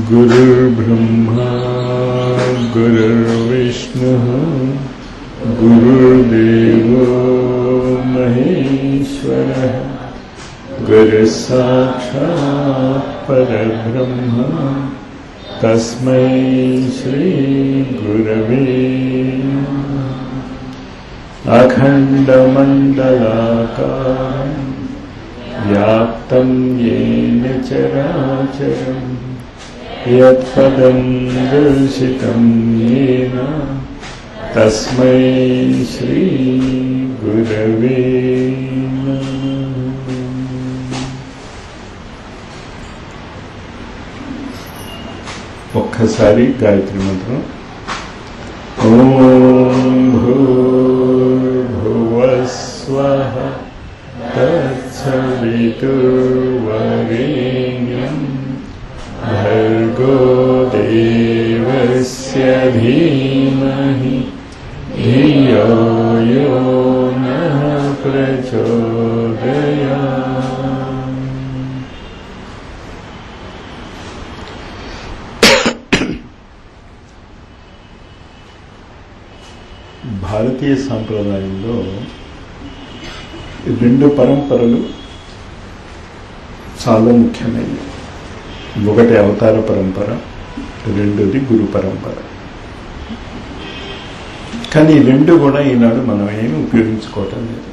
गुरुर्ब्रह्मा गुरुर्विष्णुः गुरुर्देवो महेश्वरः गुरुसाक्षात् परब्रह्म तस्मै श्रीगुरवे नमः। अखण्डमण्डलाकारम् व्याप्तं येन चराचरम् यत्पदं दर्शितं येन तस्मै श्रीगुरवे नमः ఒక్కసారి గాయత్రి మంత్రం ఓం భూర్భువస్వః తత్సవితుర్వరేణ్యం భర్గో దేవస్య ధీమహి ధియో యో నః ప్రచోదయాత్ భారతీయ సాంప్రదాయంలో రెండు పరంపరలు చాలా ముఖ్యమైనవి ఒకటి అవతార పరంపర రెండోది గురు పరంపర కానీ ఈ రెండు కూడా ఈనాడు మనం ఏమి ఉపయోగించుకోవటం లేదు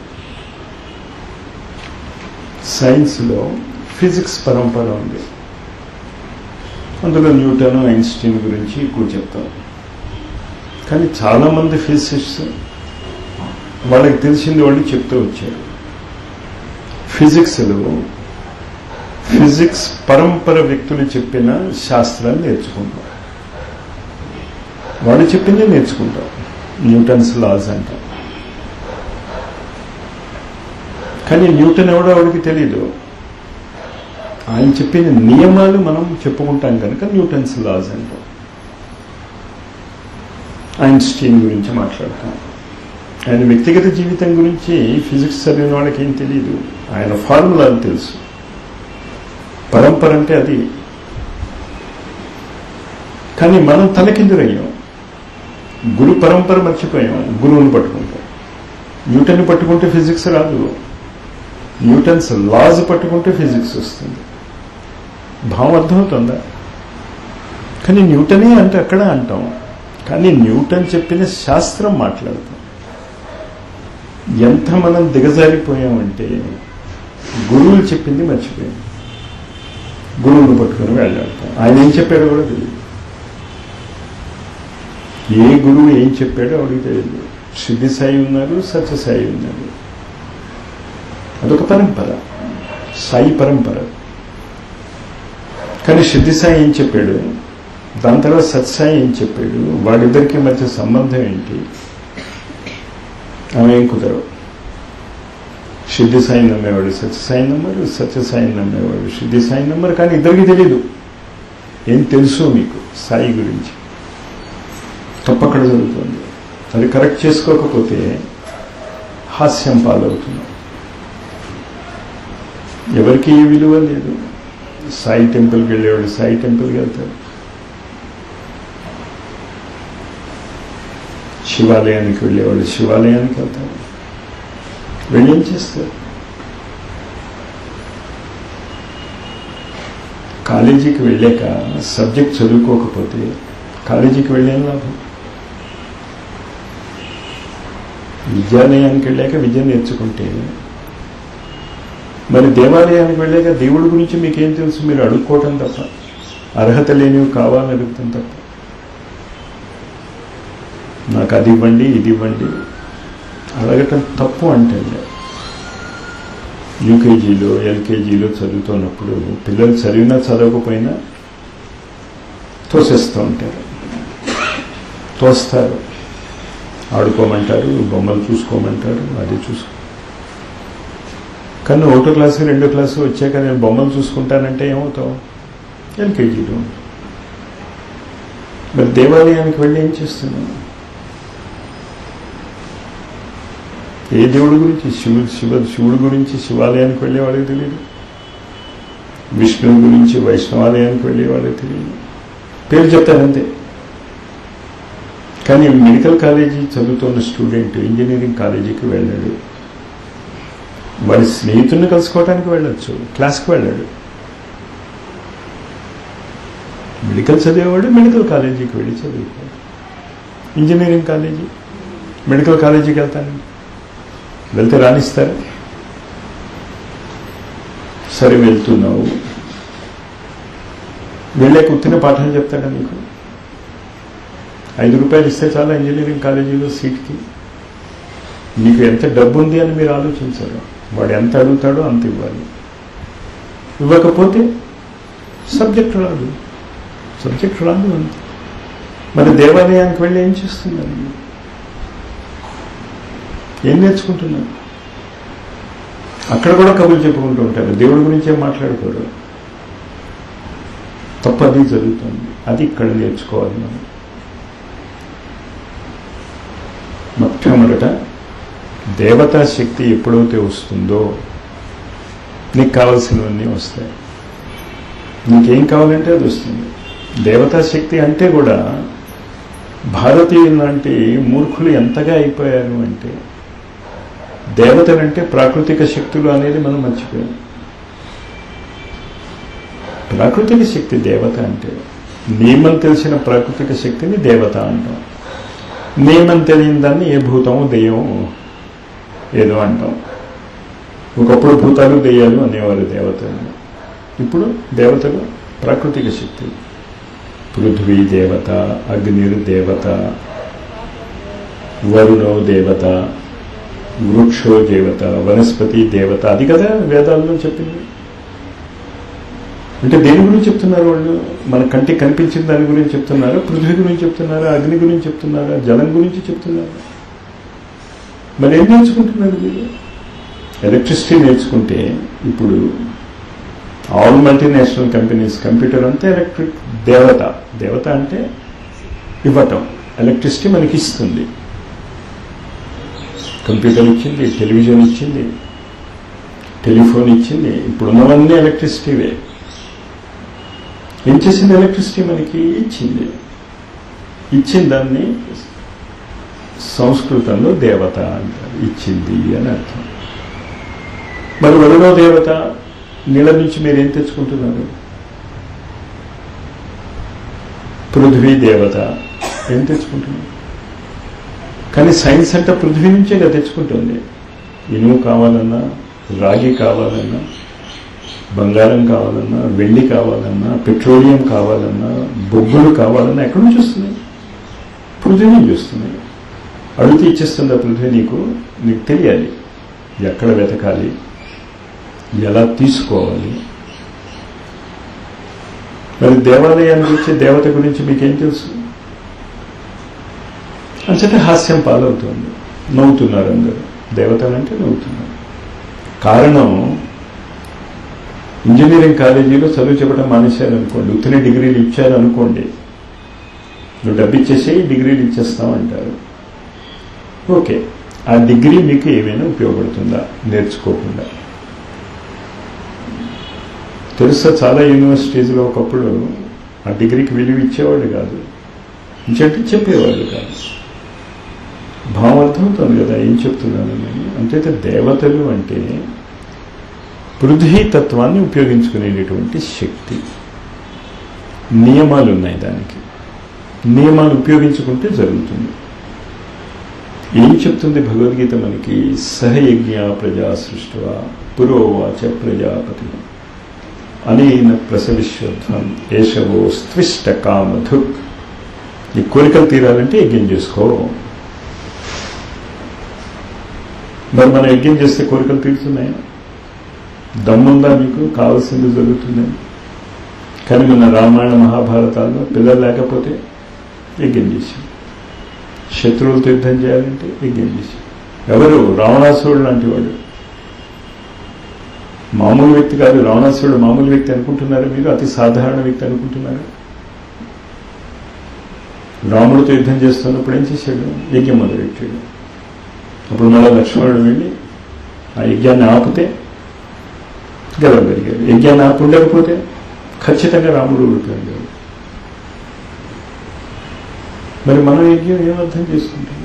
సైన్స్లో ఫిజిక్స్ పరంపర ఉంది అందులో న్యూటన్ ఐన్స్టీన్ గురించి ఎక్కువ చెప్తాం కానీ చాలామంది ఫిజిసిస్ట్స్ వాళ్ళకి తెలిసింది వాళ్ళు చెప్తూ వచ్చారు ఫిజిక్స్లో ఫిజిక్స్ పరంపర వ్యక్తులు చెప్పిన శాస్త్రాన్ని నేర్చుకుంటాం వాళ్ళు చెప్పిందే నేర్చుకుంటాం న్యూటన్స్ లాస్ అంటాం కానీ న్యూటన్ ఎవడో వాడికి తెలీదు ఆయన చెప్పిన నియమాలు మనం చెప్పుకుంటాం కనుక న్యూటన్స్ లాస్ అంటాం ఐన్స్టీన్ గురించి మాట్లాడతాం ఆయన వ్యక్తిగత జీవితం గురించి ఫిజిక్స్ చదివిన వాళ్ళకి ఏం తెలియదు ఆయన ఫార్ములాలు తెలుసు పరంపర అంటే అది కానీ మనం తలకిందురయ్యాం గురు పరంపర మర్చిపోయాం గురువుని పట్టుకుంటాం న్యూటన్ పట్టుకుంటే ఫిజిక్స్ రాదు న్యూటన్స్ లాజ్ పట్టుకుంటే ఫిజిక్స్ వస్తుంది భావం అర్థమవుతుందా కానీ న్యూటనే అంటే అక్కడ అంటాం కానీ న్యూటన్ చెప్పిన శాస్త్రం మాట్లాడతాం ఎంత మనం దిగజారిపోయామంటే గురువులు చెప్పింది మర్చిపోయాం గురువును పట్టుకుని వెళ్ళాడతాం ఆయన ఏం చెప్పాడో కూడా తెలియదు ఏ గురువు ఏం చెప్పాడో ఆవిడకి తెలియదు సిద్ధి సాయి ఉన్నారు సత్యసాయి ఉన్నారు అదొక పరంపర సాయి పరంపర కానీ సిద్ధి సాయి ఏం చెప్పాడు దాని తర్వాత సత్సాయి ఏం చెప్పాడు వాళ్ళిద్దరికి మధ్య సంబంధం ఏంటి ఆమె ఏం కుదరవు సిద్ధి సాయి నమ్మేవాడు సత్యసాయి నమ్మరు సత్యసాయి నమ్మేవాడు సిద్ధి సాయి నమ్మరు కానీ ఇద్దరికి తెలీదు ఏం తెలుసు మీకు సాయి గురించి తప్పక్కడ జరుగుతుంది అది కరెక్ట్ చేసుకోకపోతే హాస్యం పాలవుతున్నాం ఎవరికి ఏ విలువ లేదు సాయి టెంపుల్కి వెళ్ళేవాడు సాయి టెంపుల్కి వెళ్తాడు శివాలయానికి వెళ్ళేవాడు శివాలయానికి వెళ్తాడు వెళ్ళి ఏం చేస్తారు కాలేజీకి వెళ్ళాక సబ్జెక్ట్ చదువుకోకపోతే కాలేజీకి వెళ్ళేం లాభం విద్యాలయానికి వెళ్ళాక విద్య నేర్చుకుంటే మరి దేవాలయానికి వెళ్ళాక దేవుడి గురించి మీకేం తెలుసు మీరు అడుక్కోవటం తప్ప అర్హత లేనివి కావాలని అడుగుతాం తప్ప నాకు అది ఇవ్వండి ఇది ఇవ్వండి అడగటం తప్పు అంటే యూకేజీలో ఎల్కేజీలో చదువుతున్నప్పుడు పిల్లలు చదివినా చదవకపోయినా తోసేస్తూ ఉంటారు తోస్తారు ఆడుకోమంటారు బొమ్మలు చూసుకోమంటారు అది చూసుకో కానీ ఒకటో క్లాసు రెండో క్లాసు వచ్చాక నేను బొమ్మలు చూసుకుంటానంటే ఏమవుతావు ఎల్కేజీలో మరి దేవాలయానికి వెళ్ళి ఏం చేస్తున్నాను ఏ దేవుడి గురించి శివుడు శివ శివుడి గురించి శివాలయానికి వెళ్ళేవాడికి తెలియదు విష్ణువు గురించి వైష్ణవాలయానికి వెళ్ళేవాడికి తెలియదు పేరు చెప్తారంతే కానీ మెడికల్ కాలేజీ చదువుతున్న స్టూడెంట్ ఇంజనీరింగ్ కాలేజీకి వెళ్ళాడు వాడి స్నేహితుడిని కలుసుకోవడానికి వెళ్ళొచ్చు క్లాస్కి వెళ్ళాడు మెడికల్ చదివేవాడు మెడికల్ కాలేజీకి వెళ్ళి చదువుకోవాలి ఇంజనీరింగ్ కాలేజీ మెడికల్ కాలేజీకి వెళ్తాను వెళ్తే రాణిస్తారు సరే వెళ్తున్నావు వెళ్ళే కుత్తిన పాఠాలు చెప్తాడా మీకు ఐదు రూపాయలు ఇస్తే చాలా ఇంజనీరింగ్ కాలేజీలో సీట్కి మీకు ఎంత డబ్బు ఉంది అని మీరు ఆలోచించారు వాడు ఎంత అడుగుతాడో అంత ఇవ్వాలి ఇవ్వకపోతే సబ్జెక్ట్ రాదు సబ్జెక్ట్ రాదు అంతే మరి దేవాలయానికి వెళ్ళి ఏం చేస్తున్నారు ఏం నేర్చుకుంటున్నారు అక్కడ కూడా కబుర్లు చెప్పుకుంటూ ఉంటారు దేవుడి గురించి ఏం మాట్లాడుకోరు తప్పు అది జరుగుతుంది అది ఇక్కడ నేర్చుకోవాలి మనం మొట్టమొదట దేవతా శక్తి ఎప్పుడైతే వస్తుందో నీకు కావలసినవన్నీ వస్తాయి నీకేం కావాలంటే అది వస్తుంది దేవతా శక్తి అంటే కూడా భారతీయులు లాంటి మూర్ఖులు ఎంతగా అయిపోయారు అంటే దేవతలంటే ప్రాకృతిక శక్తులు అనేది మనం మర్చిపోయాం ప్రాకృతిక శక్తి దేవత అంటే నియమం తెలిసిన ప్రాకృతిక శక్తిని దేవత అంటాం నియమం తెలియని దాన్ని ఏ భూతము దెయ్యం ఏదో అంటాం ఒకప్పుడు భూతాలు దెయ్యాలు అనేవారు దేవతలు ఇప్పుడు దేవతలు ప్రాకృతిక శక్తి పృథ్వీ దేవత అగ్నిర్ దేవత వరుణో దేవత వృక్షో దేవత వనస్పతి దేవత అది కదా వేదాల్లో చెప్పింది అంటే దేని గురించి చెప్తున్నారు వాళ్ళు మన కంటికి కనిపించిన దాని గురించి చెప్తున్నారా పృథ్వీ గురించి చెప్తున్నారా అగ్ని గురించి చెప్తున్నారా జలం గురించి చెప్తున్నారా మరి ఏం నేర్చుకుంటున్నారు మీరు ఎలక్ట్రిసిటీ నేర్చుకుంటే ఇప్పుడు ఆల్ మల్టీనేషనల్ కంపెనీస్ కంప్యూటర్ అంతా ఎలక్ట్రిక్ దేవత దేవత అంటే ఇవ్వటం ఎలక్ట్రిసిటీ మనకి ఇస్తుంది కంప్యూటర్ ఇచ్చింది టెలివిజన్ ఇచ్చింది టెలిఫోన్ ఇచ్చింది ఇప్పుడున్నవన్నీ ఎలక్ట్రిసిటీవే ఏం చేసింది ఎలక్ట్రిసిటీ మనకి ఇచ్చింది ఇచ్చిన దాన్ని సంస్కృతంలో దేవత అంటారు ఇచ్చింది అని అర్థం మరి వరుణో దేవత నీళ్ళ నుంచి మీరు ఏం తెచ్చుకుంటున్నారు పృథ్వీ దేవత ఏం తెచ్చుకుంటున్నారు కానీ సైన్స్ అంటే పృథ్వీ నుంచే కదా తెచ్చుకుంటుంది ఇనుము కావాలన్నా రాగి కావాలన్నా బంగారం కావాలన్నా వెండి కావాలన్నా పెట్రోలియం కావాలన్నా బొగ్గులు కావాలన్నా ఎక్కడి నుంచి వస్తున్నాయి పృథ్వీ నుంచి వస్తున్నాయి అడిగితే ఇచ్చేస్తుందా పృథ్వీ నీకు నీకు తెలియాలి ఎక్కడ వెతకాలి ఎలా తీసుకోవాలి మరి దేవాలయానికి వచ్చే దేవత గురించి మీకేం తెలుసు అంచేతే హాస్యం పాలవుతుంది నవ్వుతున్నారు అందరూ దేవతలంటే నవ్వుతున్నారు కారణం ఇంజనీరింగ్ కాలేజీలో చదువు చెప్పడం మానేశారు అనుకోండి ఉత్తిన డిగ్రీలు ఇచ్చారు అనుకోండి నువ్వు డబ్బు ఇచ్చేసి డిగ్రీలు ఇచ్చేస్తామంటారు ఓకే ఆ డిగ్రీ మీకు ఏమైనా ఉపయోగపడుతుందా నేర్చుకోకుండా తెలుసా చాలా యూనివర్సిటీస్లో ఒకప్పుడు ఆ డిగ్రీకి విలువ ఇచ్చేవాళ్ళు కాదు ఇంకంటే చెప్పేవాళ్ళు కాదు భావం అర్థమవుతుంది కదా ఏం చెప్తున్నాను నేను అంతైతే దేవతలు అంటే పృథ్వీ తత్వాన్ని ఉపయోగించుకునేటటువంటి శక్తి నియమాలు ఉన్నాయి దానికి నియమాలు ఉపయోగించుకుంటే జరుగుతుంది ఏం చెప్తుంది భగవద్గీత మనకి సహయజ్ఞ ప్రజా సృష్టివ పురోవాచ ప్రజాపతి అనేన ప్రసవిశ్వత్వం ఏషవో స్త్విష్ట కామధు ఈ కోరికలు తీరాలంటే యజ్ఞం చేసుకో మరి మనం యజ్ఞం చేస్తే కోరికలు తీరుతున్నాయా దమ్ముందా మీకు కావాల్సింది జరుగుతుందని కానీ మన రామాయణ మహాభారతాల్లో పిల్లలు లేకపోతే యజ్ఞం చేశాం శత్రువులతో యుద్ధం చేయాలంటే యజ్ఞం చేశాం ఎవరు రావణాసురుడు లాంటి వాడు మామూలు వ్యక్తి కాదు రావణాసురుడు మామూలు వ్యక్తి అనుకుంటున్నారు మీరు అతి సాధారణ వ్యక్తి అనుకుంటున్నారు రాముడితో యుద్ధం చేస్తున్నప్పుడు ఏం చేశాడు యజ్ఞం మొదలెట్టాడు అప్పుడు మళ్ళా లక్ష్మణుడు వెళ్ళి ఆ యజ్ఞాన్ని ఆపితే గెలవగలిగాడు యజ్ఞాన్ని ఆపి ఉండకపోతే ఖచ్చితంగా రాముడు ఊడిపోయాడు మరి మనం యజ్ఞం ఏం అర్థం చేసుకుంటాం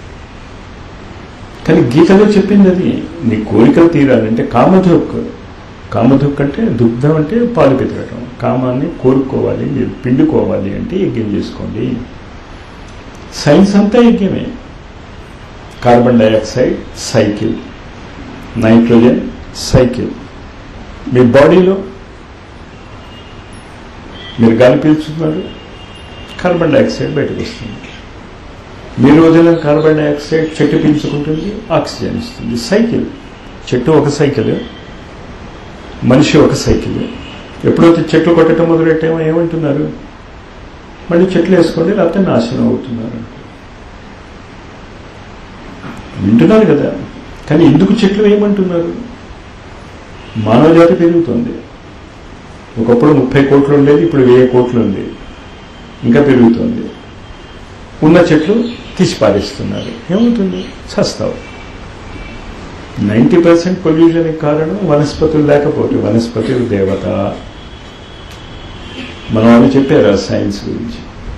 కానీ గీతలో చెప్పింది అది నీ కోరికలు తీరాలంటే కామధుక్ కామధుక్ అంటే దుగ్ధం అంటే పాలు పెతకటం కామాన్ని కోరుకోవాలి మీరు పిండుకోవాలి అంటే యజ్ఞం చేసుకోండి సైన్స్ అంతా యజ్ఞమే carbon dioxide cycle nitrogen cycle మీ బాడీలో మీరు గాలి పీల్చుతున్నారు కార్బన్ డైఆక్సైడ్ బయటకు వస్తుంది మీరు వదిలిన కార్బన్ డైఆక్సైడ్ చెట్టు పీల్చుకుంటుంది ఆక్సిజన్ ఇస్తుంది సైకిల్ చెట్టు ఒక సైకిల్ మనిషి ఒక సైకిల్ ఎప్పుడైతే చెట్లు కొట్టడం మొదలెట్టామో ఏమంటున్నారు మళ్ళీ చెట్లు వేసుకోండి లేకపోతే నాశనం అవుతున్నారు వింటున్నారు కదా కానీ ఎందుకు చెట్లు వేయమంటున్నారు మానవ జాతి పెరుగుతుంది ఒకప్పుడు ముప్పై కోట్లు ఉండేది ఇప్పుడు వెయ్యి కోట్లు ఉంది ఇంకా పెరుగుతుంది ఉన్న చెట్లు తీసి పారేస్తున్నారు ఏమవుతుంది చస్తావు నైంటీ పర్సెంట్ పొల్యూషన్కి కారణం వనస్పతులు లేకపోతే వనస్పతులు దేవత మన వాళ్ళు చెప్పారు ఆ సైన్స్ గురించి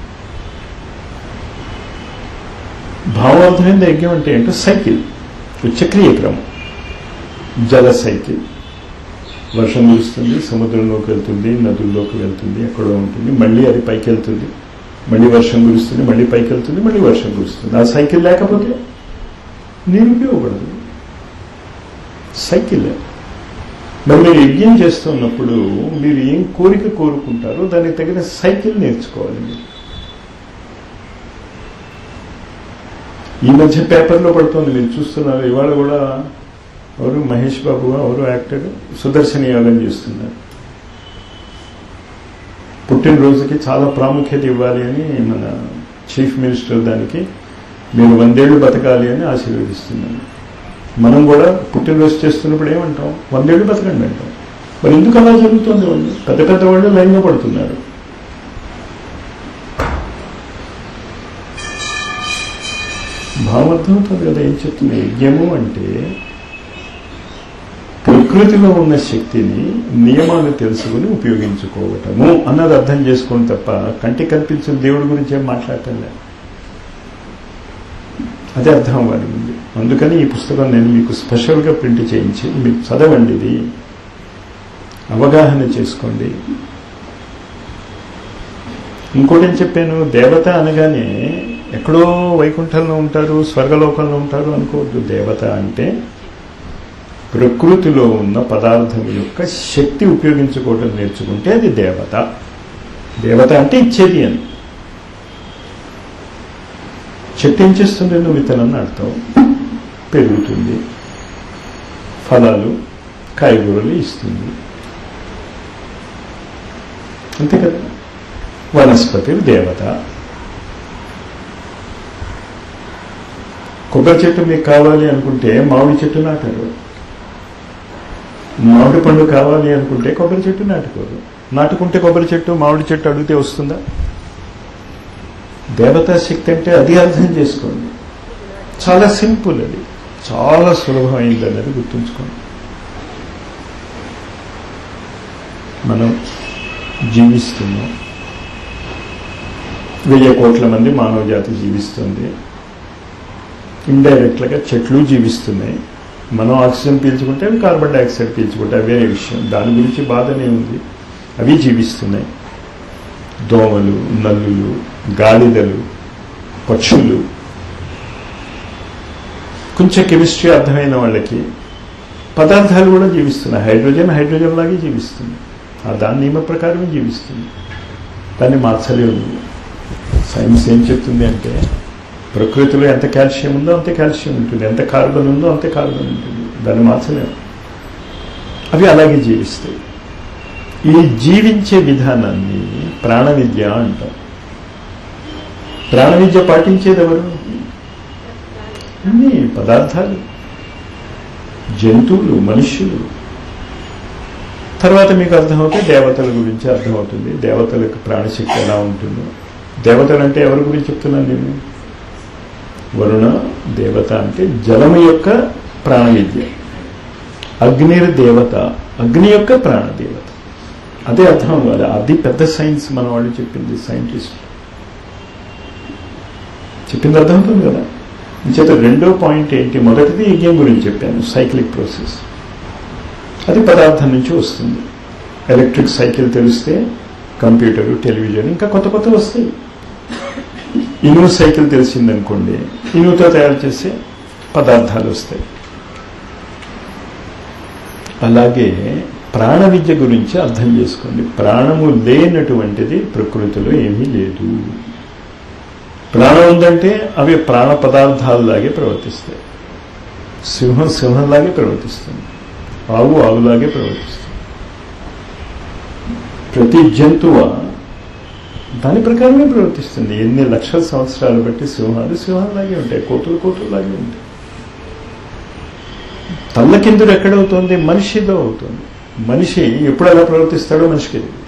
భావార్థమైన యజ్ఞం అంటే ఏంటో సైకిల్ చక్రీయ క్రమం జల సైకిల్ వర్షం కురుస్తుంది సముద్రంలోకి వెళ్తుంది నదుల్లోకి వెళ్తుంది ఎక్కడో ఉంటుంది మళ్ళీ అది పైకి వెళ్తుంది మళ్ళీ వర్షం కురుస్తుంది మళ్ళీ పైకి వెళ్తుంది మళ్ళీ వర్షం కురుస్తుంది ఆ సైకిల్ లేకపోతే నీరు ఉపయోగపడదు సైకిల్ మరి మీరు యజ్ఞం చేస్తున్నప్పుడు మీరు ఏం కోరిక కోరుకుంటారో దానికి తగిన సైకిల్ నేర్చుకోవాలి మీరు ఈ మధ్య పేపర్లో పడుతుంది మీరు చూస్తున్నారు ఇవాళ కూడా ఎవరు మహేష్ బాబు ఎవరు యాక్టర్ సుదర్శన యాగం చేస్తున్నారు పుట్టినరోజుకి చాలా ప్రాముఖ్యత ఇవ్వాలి అని మన చీఫ్ మినిస్టర్ దానికి మీరు వందేళ్లు బతకాలి అని ఆశీర్వదిస్తున్నాను మనం కూడా పుట్టినరోజు చేస్తున్నప్పుడు ఏమంటాం వందేళ్లు బతకండి అంటాం మరి ఎందుకు అలా జరుగుతుంది వాళ్ళు పెద్ద పెద్ద వాళ్ళు లైన్గా పడుతున్నారు భావర్థం అవుతుంది కదా ఏం చెప్తుంది యజ్ఞము అంటే ప్రకృతిలో ఉన్న శక్తిని నియమాలు తెలుసుకుని ఉపయోగించుకోవటము అన్నది అర్థం చేసుకోండి తప్ప కంటి కల్పించిన దేవుడి గురించి ఏం మాట్లాడటం లేదు అదే అర్థం అవ్వాలి ముందు అందుకని ఈ పుస్తకం నేను మీకు స్పెషల్గా ప్రింట్ చేయించి మీకు చదవండి ఇది అవగాహన చేసుకోండి ఇంకోటి ఏం చెప్పాను దేవత అనగానే ఎక్కడో వైకుంఠంలో ఉంటారు స్వర్గలోకంలో ఉంటారు అనుకోవద్దు దేవత అంటే ప్రకృతిలో ఉన్న పదార్థం యొక్క శక్తి ఉపయోగించుకోవటం నేర్చుకుంటే అది దేవత దేవత అంటే ఇచ్చేది అని చెట్టు ఏం చేస్తుంది నువ్వు విత్తనం నాటుతావు పెరుగుతుంది ఫలాలు కాయగూరలు ఇస్తుంది అంతే కదా వనస్పతి దేవత కొబ్బరి చెట్టు మీకు కావాలి అనుకుంటే మామిడి చెట్టు నాటారు మామిడి పండు కావాలి అనుకుంటే కొబ్బరి చెట్టు నాటుకోరు నాటుకుంటే కొబ్బరి చెట్టు మామిడి చెట్టు అడిగితే వస్తుందా దేవతా శక్తి అంటే అది అర్థం చేసుకోండి చాలా సింపుల్ అది చాలా సులభమైంది అన్నది గుర్తుంచుకోండి మనం జీవిస్తున్నాం వెయ్యి కోట్ల మంది మానవ జాతి జీవిస్తుంది ఇండైరెక్ట్గా చెట్లు జీవిస్తున్నాయి మనం ఆక్సిజన్ పీల్చుకుంటే అవి కార్బన్ డైఆక్సైడ్ పీల్చుకుంటే అవే విషయం దాని గురించి బాధనే ఉంది అవి జీవిస్తున్నాయి దోమలు నల్లులు గాడిదలు పక్షులు కొంచెం కెమిస్ట్రీ అర్థమైన వాళ్ళకి పదార్థాలు కూడా జీవిస్తున్నాయి హైడ్రోజన్ హైడ్రోజన్ లాగే జీవిస్తుంది ఆ దాని నియమ ప్రకారమే జీవిస్తుంది దాన్ని మార్చలేవు సైన్స్ ఏం చెప్తుంది అంటే ప్రకృతిలో ఎంత కాల్షియం ఉందో అంతే కాల్షియం ఉంటుంది ఎంత కార్బన్ ఉందో అంతే కార్బన్ ఉంటుంది దాన్ని మార్చలేము అవి అలాగే జీవిస్తాయి ఈ జీవించే విధానాన్ని ప్రాణ విద్య అంటాం ప్రాణ విద్య పాటించేది ఎవరు అన్ని పదార్థాలు జంతువులు మనుష్యులు తర్వాత మీకు అర్థమవుతే దేవతల గురించి అర్థమవుతుంది దేవతలకు ప్రాణశక్తి ఎలా ఉంటుందో దేవతలు అంటే ఎవరి గురించి చెప్తున్నాను నేను వరుణ దేవత అంటే జలము యొక్క ప్రాణ విద్య అగ్నిర్ దేవత అగ్ని యొక్క ప్రాణ దేవత అదే అర్థం అవ్వాలి అది పెద్ద సైన్స్ మన వాళ్ళు చెప్పింది సైంటిస్ట్ చెప్పింది అర్థమవుతుంది కదా చేత రెండో పాయింట్ ఏంటి మొదటిది యజ్ఞం గురించి చెప్పాను సైక్లిక్ ప్రాసెస్ అది పదార్థం నుంచి వస్తుంది ఎలక్ట్రిక్ సైకిల్ తెలిస్తే కంప్యూటరు టెలివిజన్ ఇంకా కొత్త కొత్త వస్తాయి ఇనుము సైకిల్ తెలిసిందనుకోండి ఇనుముతో తయారు చేసే పదార్థాలు వస్తాయి అలాగే ప్రాణ విద్య గురించి అర్థం చేసుకోండి ప్రాణము లేనటువంటిది ప్రకృతిలో ఏమీ లేదు ప్రాణం ఉందంటే అవి ప్రాణ పదార్థాలలాగే ప్రవర్తిస్తాయి సింహం సింహంలాగే ప్రవర్తిస్తుంది ఆవు ఆవులాగే ప్రవర్తిస్తుంది ప్రతి జంతువు దాని ప్రకారమే ప్రవర్తిస్తుంది ఎన్ని లక్షల సంవత్సరాలు బట్టి సింహాలు సింహాలాగే ఉంటాయి కోతులు కోతుల్లాగే ఉంటాయి తల్లకిందులు ఎక్కడవుతుంది మనిషిలో అవుతుంది మనిషి ఎప్పుడు ఎలా ప్రవర్తిస్తాడో మనిషికి తెలియదు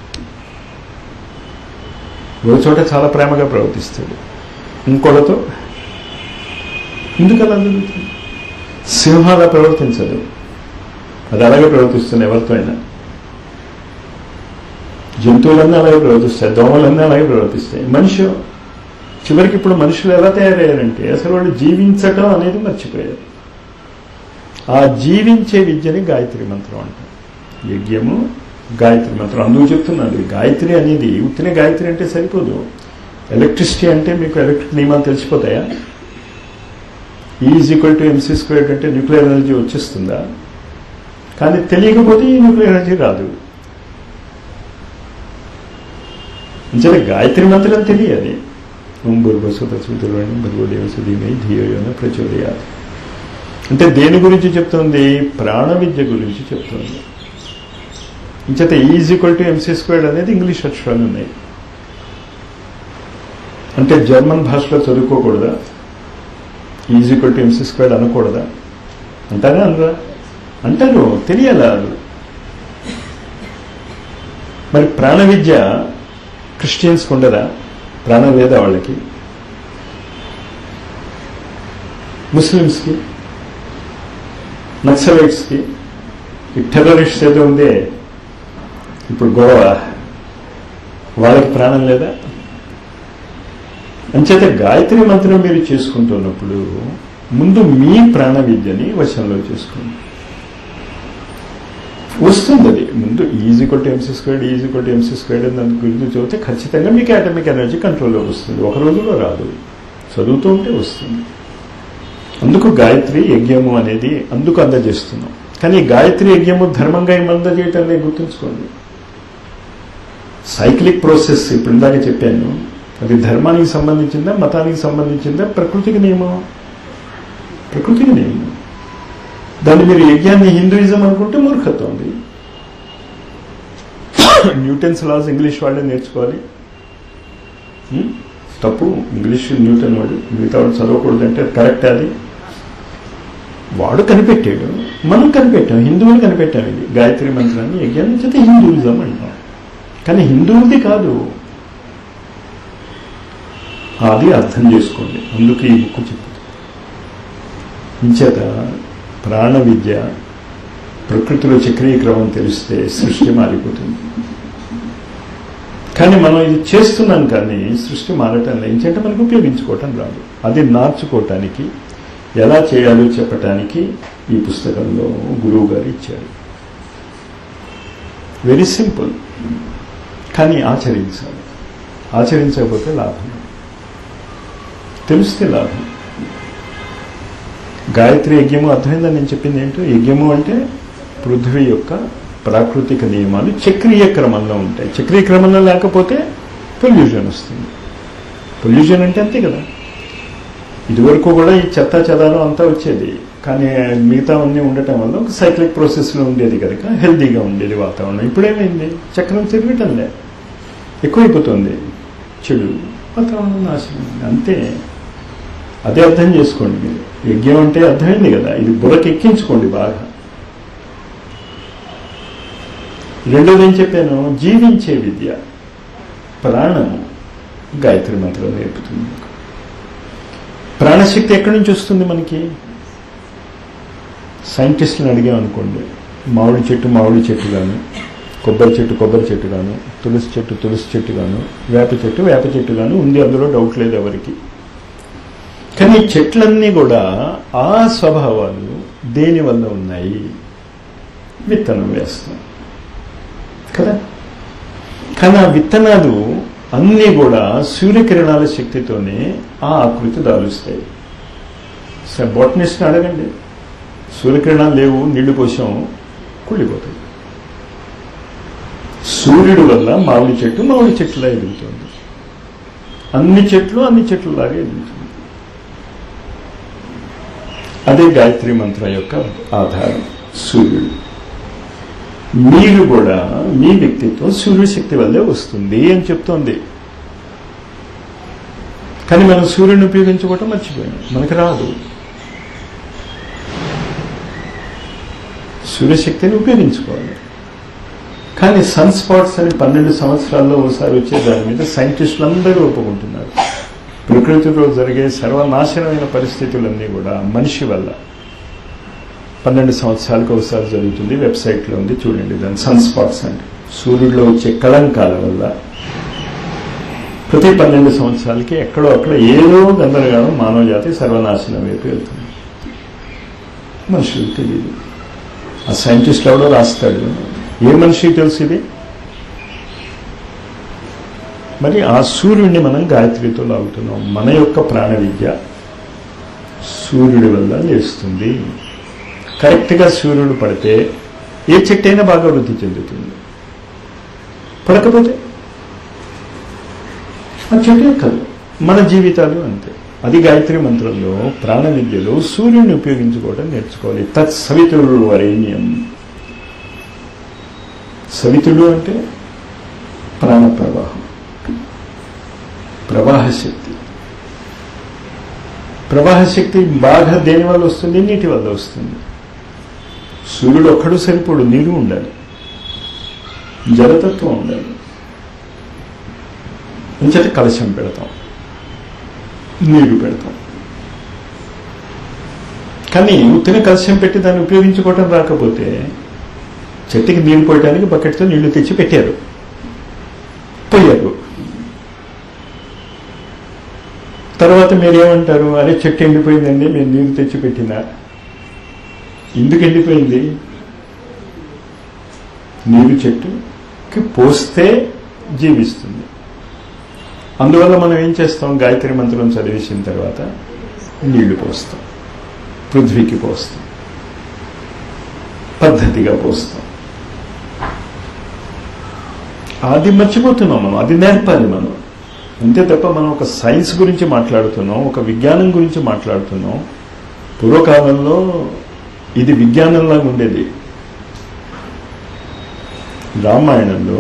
ఒక చోట చాలా ప్రేమగా ప్రవర్తిస్తాడు ఇంకోళ్ళతో ఎందుకు అలా జరుగుతుంది సింహం అలా ప్రవర్తించదు అది అలాగే ప్రవర్తిస్తుంది ఎవరితో అయినా జంతువులన్నీ అలాగే ప్రవర్తిస్తాయి దోమలన్నీ అలాగే ప్రవర్తిస్తాయి మనిషి చివరికి ఇప్పుడు మనుషులు ఎలా తయారయ్యారంటే అసలు వాళ్ళు జీవించటం అనేది మర్చిపోయారు ఆ జీవించే విద్యని గాయత్రి మంత్రం అంటారు యజ్ఞము గాయత్రి మంత్రం అందుకు చెప్తున్నాను ఈ గాయత్రి అనేది ఉత్తినే గాయత్రి అంటే సరిపోదు ఎలక్ట్రిసిటీ అంటే మీకు ఎలక్ట్రిక్ నియమాలు తెలిసిపోతాయా is equal to MC square అంటే న్యూక్లియర్ ఎనర్జీ వచ్చేస్తుందా కానీ తెలియకపోతే ఈ న్యూక్లియర్ ఎనర్జీ రాదు అంచేత గాయత్రి మంత్రం తెలియాలి ఓం భూర్భస్వ తస్మితులని భర్గోదేవస ధీమై ధియోన ప్రచోదయాలు అంటే దేని గురించి చెప్తుంది ప్రాణ విద్య గురించి చెప్తుంది ఇంచేత is equal to MC squared అనేది ఇంగ్లీష్ అక్షరాలు ఉన్నాయి అంటే జర్మన్ భాషలో చదువుకోకూడదా is equal to MC squared అనకూడదా అంటారా అనరా అంటారు తెలియాలా అది మరి ప్రాణ విద్య క్రిస్టియన్స్కి ఉండదా ప్రాణం లేదా వాళ్ళకి ముస్లిమ్స్కి నక్సలైట్స్కి ఈ టెర్రరిస్ట్ ఏదో ఉందే ఇప్పుడు గొడవ వాళ్ళకి ప్రాణం లేదా అంచేత గాయత్రి మంత్రం మీరు చేసుకుంటున్నప్పుడు ముందు మీ ప్రాణ విద్యని వశంలో చేసుకోండి వస్తుంది అది ముందు ఈజీ కొట్టి ఎంసీ స్క్వేర్డ్ ఈజీ కొట్టి ఎంసీ స్క్వేర్డ్ అని దాని గురించి చదివితే ఖచ్చితంగా మీకు అటమిక్ ఎనర్జీ కంట్రోల్లో వస్తుంది ఒక రోజులో రాదు చదువుతూ ఉంటే వస్తుంది అందుకు గాయత్రి యజ్ఞము అనేది అందుకు అందజేస్తున్నాం కానీ గాయత్రి యజ్ఞము ధర్మంగా ఏం అందజేయటం లేదు గుర్తుంచుకోండి సైక్లిక్ ప్రాసెస్ ఇప్పుడు ఇందాక చెప్పాను అది ధర్మానికి సంబంధించిందా మతానికి సంబంధించిందా ప్రకృతికి నియమం ప్రకృతికి నియమం దాన్ని మీరు యజ్ఞాన్ని హిందూయిజం అనుకుంటే మూర్ఖత్వం ఉంది న్యూటన్స్ లాస్ ఇంగ్లీష్ వాళ్ళే నేర్చుకోవాలి హ్మ్? తప్పు ఇంగ్లీష్ న్యూటన్ వాడు మిగతా వాడు చదవకూడదంటే కరెక్ట్ అది వాడు కనిపెట్టాడు మనం కనిపెట్టాం హిందువులు కనిపెట్టాం ఇది గాయత్రి మంత్రాన్ని యజ్ఞాన్ని చేత హిందూయిజం అంటాం కానీ హిందువులది కాదు అది అర్థం చేసుకోండి అందుకు ఈ బుక్ చెప్తుంది ఇంచేత ప్రాణ విద్య ప్రకృతిలో చక్రీయ క్రమం తెలిస్తే సృష్టి మారిపోతుంది కానీ మనం ఇది చేస్తున్నాం కానీ సృష్టి మారటం లేదు ఏంటంటే మనకు ఉపయోగించుకోవటం రాదు అది నార్చుకోవటానికి ఎలా చేయాలో చెప్పటానికి ఈ పుస్తకంలో గురువు గారు ఇచ్చారు వెరీ సింపుల్ కానీ ఆచరించాలి ఆచరించకపోతే లాభం తెలిస్తే లాభం గాయత్రి యజ్ఞము అర్థమైందని నేను చెప్పింది ఏంటో యజ్ఞము అంటే పృథ్వీ యొక్క ప్రాకృతిక నియమాలు చక్రీయ క్రమంలో ఉంటాయి చక్రీయ క్రమంలో లేకపోతే పొల్యూషన్ వస్తుంది పొల్యూషన్ అంటే అంతే కదా ఇదివరకు కూడా ఈ చెత్త చెదారం అంతా వచ్చేది కానీ మిగతా అన్నీ ఉండటం వల్ల ఒక సైక్లిక్ ప్రాసెస్లో ఉండేది కనుక హెల్దీగా ఉండేది వాతావరణం ఇప్పుడేమైంది చక్రం తిరగటంలే ఎక్కువైపోతుంది చెడు వాతావరణం నాశనం అంతే అదే అర్థం చేసుకోండి మీరు యజ్ఞం అంటే అర్థమైంది కదా ఇది బుర్రకి ఎక్కించుకోండి బాగా రెండోది ఏం చెప్పాను జీవించే విద్య ప్రాణము గాయత్రి మంత్రం నేర్పుతుంది ప్రాణశక్తి ఎక్కడి నుంచి వస్తుంది మనకి సైంటిస్టులను అడిగామనుకోండి మామిడి చెట్టు మామిడి చెట్టు గాను కొబ్బరి చెట్టు కొబ్బరి చెట్టు గాను తులసి చెట్టు తులసి చెట్టు గాను వేప చెట్టు వేప చెట్టు గాను ఉంది అందులో డౌట్ లేదు ఎవరికి కానీ చెట్లన్నీ కూడా ఆ స్వభావాలు దేని వల్ల ఉన్నాయి విత్తనం వేస్తాం కదా కానీ ఆ విత్తనాలు అన్నీ కూడా సూర్యకిరణాల శక్తితోనే ఆ ఆకృతి దాలుస్తాయి సరే బొటనిస్ట్ని అడగండి సూర్యకిరణాలు లేవు నీళ్లు పోసాం కుళ్ళిపోతాయి సూర్యుడు వల్ల మామిడి చెట్టు మామిడి చెట్టులా ఎదుగుతుంది అన్ని చెట్లు అన్ని చెట్లలాగా ఎదుగుతుంది అదే గాయత్రి మంత్రం యొక్క ఆధారం సూర్యుడు మీరు కూడా మీ వ్యక్తిత్వం సూర్యుడి శక్తి వల్లే వస్తుంది అని చెప్తోంది కానీ మనం సూర్యుని ఉపయోగించుకోవటం మర్చిపోయాం మనకు రాదు సూర్యశక్తిని ఉపయోగించుకోవాలి కానీ సన్ స్పాట్స్ అని పన్నెండు సంవత్సరాల్లో ఒకసారి వచ్చే దాని మీద సైంటిస్టులు అందరూ ఒప్పుకుంటున్నారు ప్రకృతిలో జరిగే సర్వనాశనమైన పరిస్థితులన్నీ కూడా మనిషి వల్ల పన్నెండు సంవత్సరాలకు ఒకసారి జరుగుతుంది వెబ్సైట్లో ఉంది చూడండి దాని సన్ స్పాట్స్ అంటే సూర్యుడిలో వచ్చే కళంకాల వల్ల ప్రతి పన్నెండు సంవత్సరాలకి ఎక్కడో అక్కడ ఏదో గందరగానం మానవ జాతి సర్వనాశనం వైపు వెళ్తుంది మనుషులకు తెలియదు ఆ సైంటిస్ట్ ఎవడో రాస్తాడు ఏ మనిషికి తెలుసు ఇది మరి ఆ సూర్యుడిని మనం గాయత్రితో లాగుతున్నాం మన యొక్క ప్రాణ విద్య సూర్యుడి వల్ల లేస్తుంది కరెక్ట్గా సూర్యుడు పడితే ఏ చెట్టు అయినా బాగా వృద్ధి చెందుతుంది పడకపోతే ఆ చెట్టు ఎక్కదు మన జీవితాలు అంతే అది గాయత్రి మంత్రంలో ప్రాణ విద్యలో సూర్యుడిని ఉపయోగించుకోవడం నేర్చుకోవాలి తత్ సవితుడు వరేణ్యం సవితుడు అంటే ప్రాణ ప్రవాహం ప్రవాహ శక్తి ప్రవాహ శక్తి బాగా దేని వల్ల వస్తుంది నీటి వల్ల వస్తుంది సూర్యుడు ఒక్కడు సరిపోడు నీరు ఉండాలి జలతత్వం ఉండాలి ఇంచటి కలశం పెడతాం నీరు పెడతాం కానీ ఉత్తిన కలశం పెట్టి దాన్ని ఉపయోగించుకోవటం రాకపోతే చెట్టుకి నీళ్లు పోయడానికి బకెట్తో నీళ్లు తెచ్చి పెట్టారు పోయారు తర్వాత మీరేమంటారు అరే చెట్టు ఎండిపోయిందండి మేము నీరు తెచ్చి పెట్టినా ఎందుకు ఎండిపోయింది నీరు చెట్టుకి పోస్తే జీవిస్తుంది అందువల్ల మనం ఏం చేస్తాం గాయత్రి మంత్రం చదివేసిన తర్వాత నీళ్లు పోస్తాం పృథ్వీకి పోస్తాం పద్ధతిగా పోస్తాం అది మర్చిపోతున్నాం మనం అది నేర్పాలి మనం అంతే తప్ప మనం ఒక సైన్స్ గురించి మాట్లాడుతున్నాం ఒక విజ్ఞానం గురించి మాట్లాడుతున్నాం పూర్వకాలంలో ఇది విజ్ఞానంలాగా ఉండేది రామాయణంలో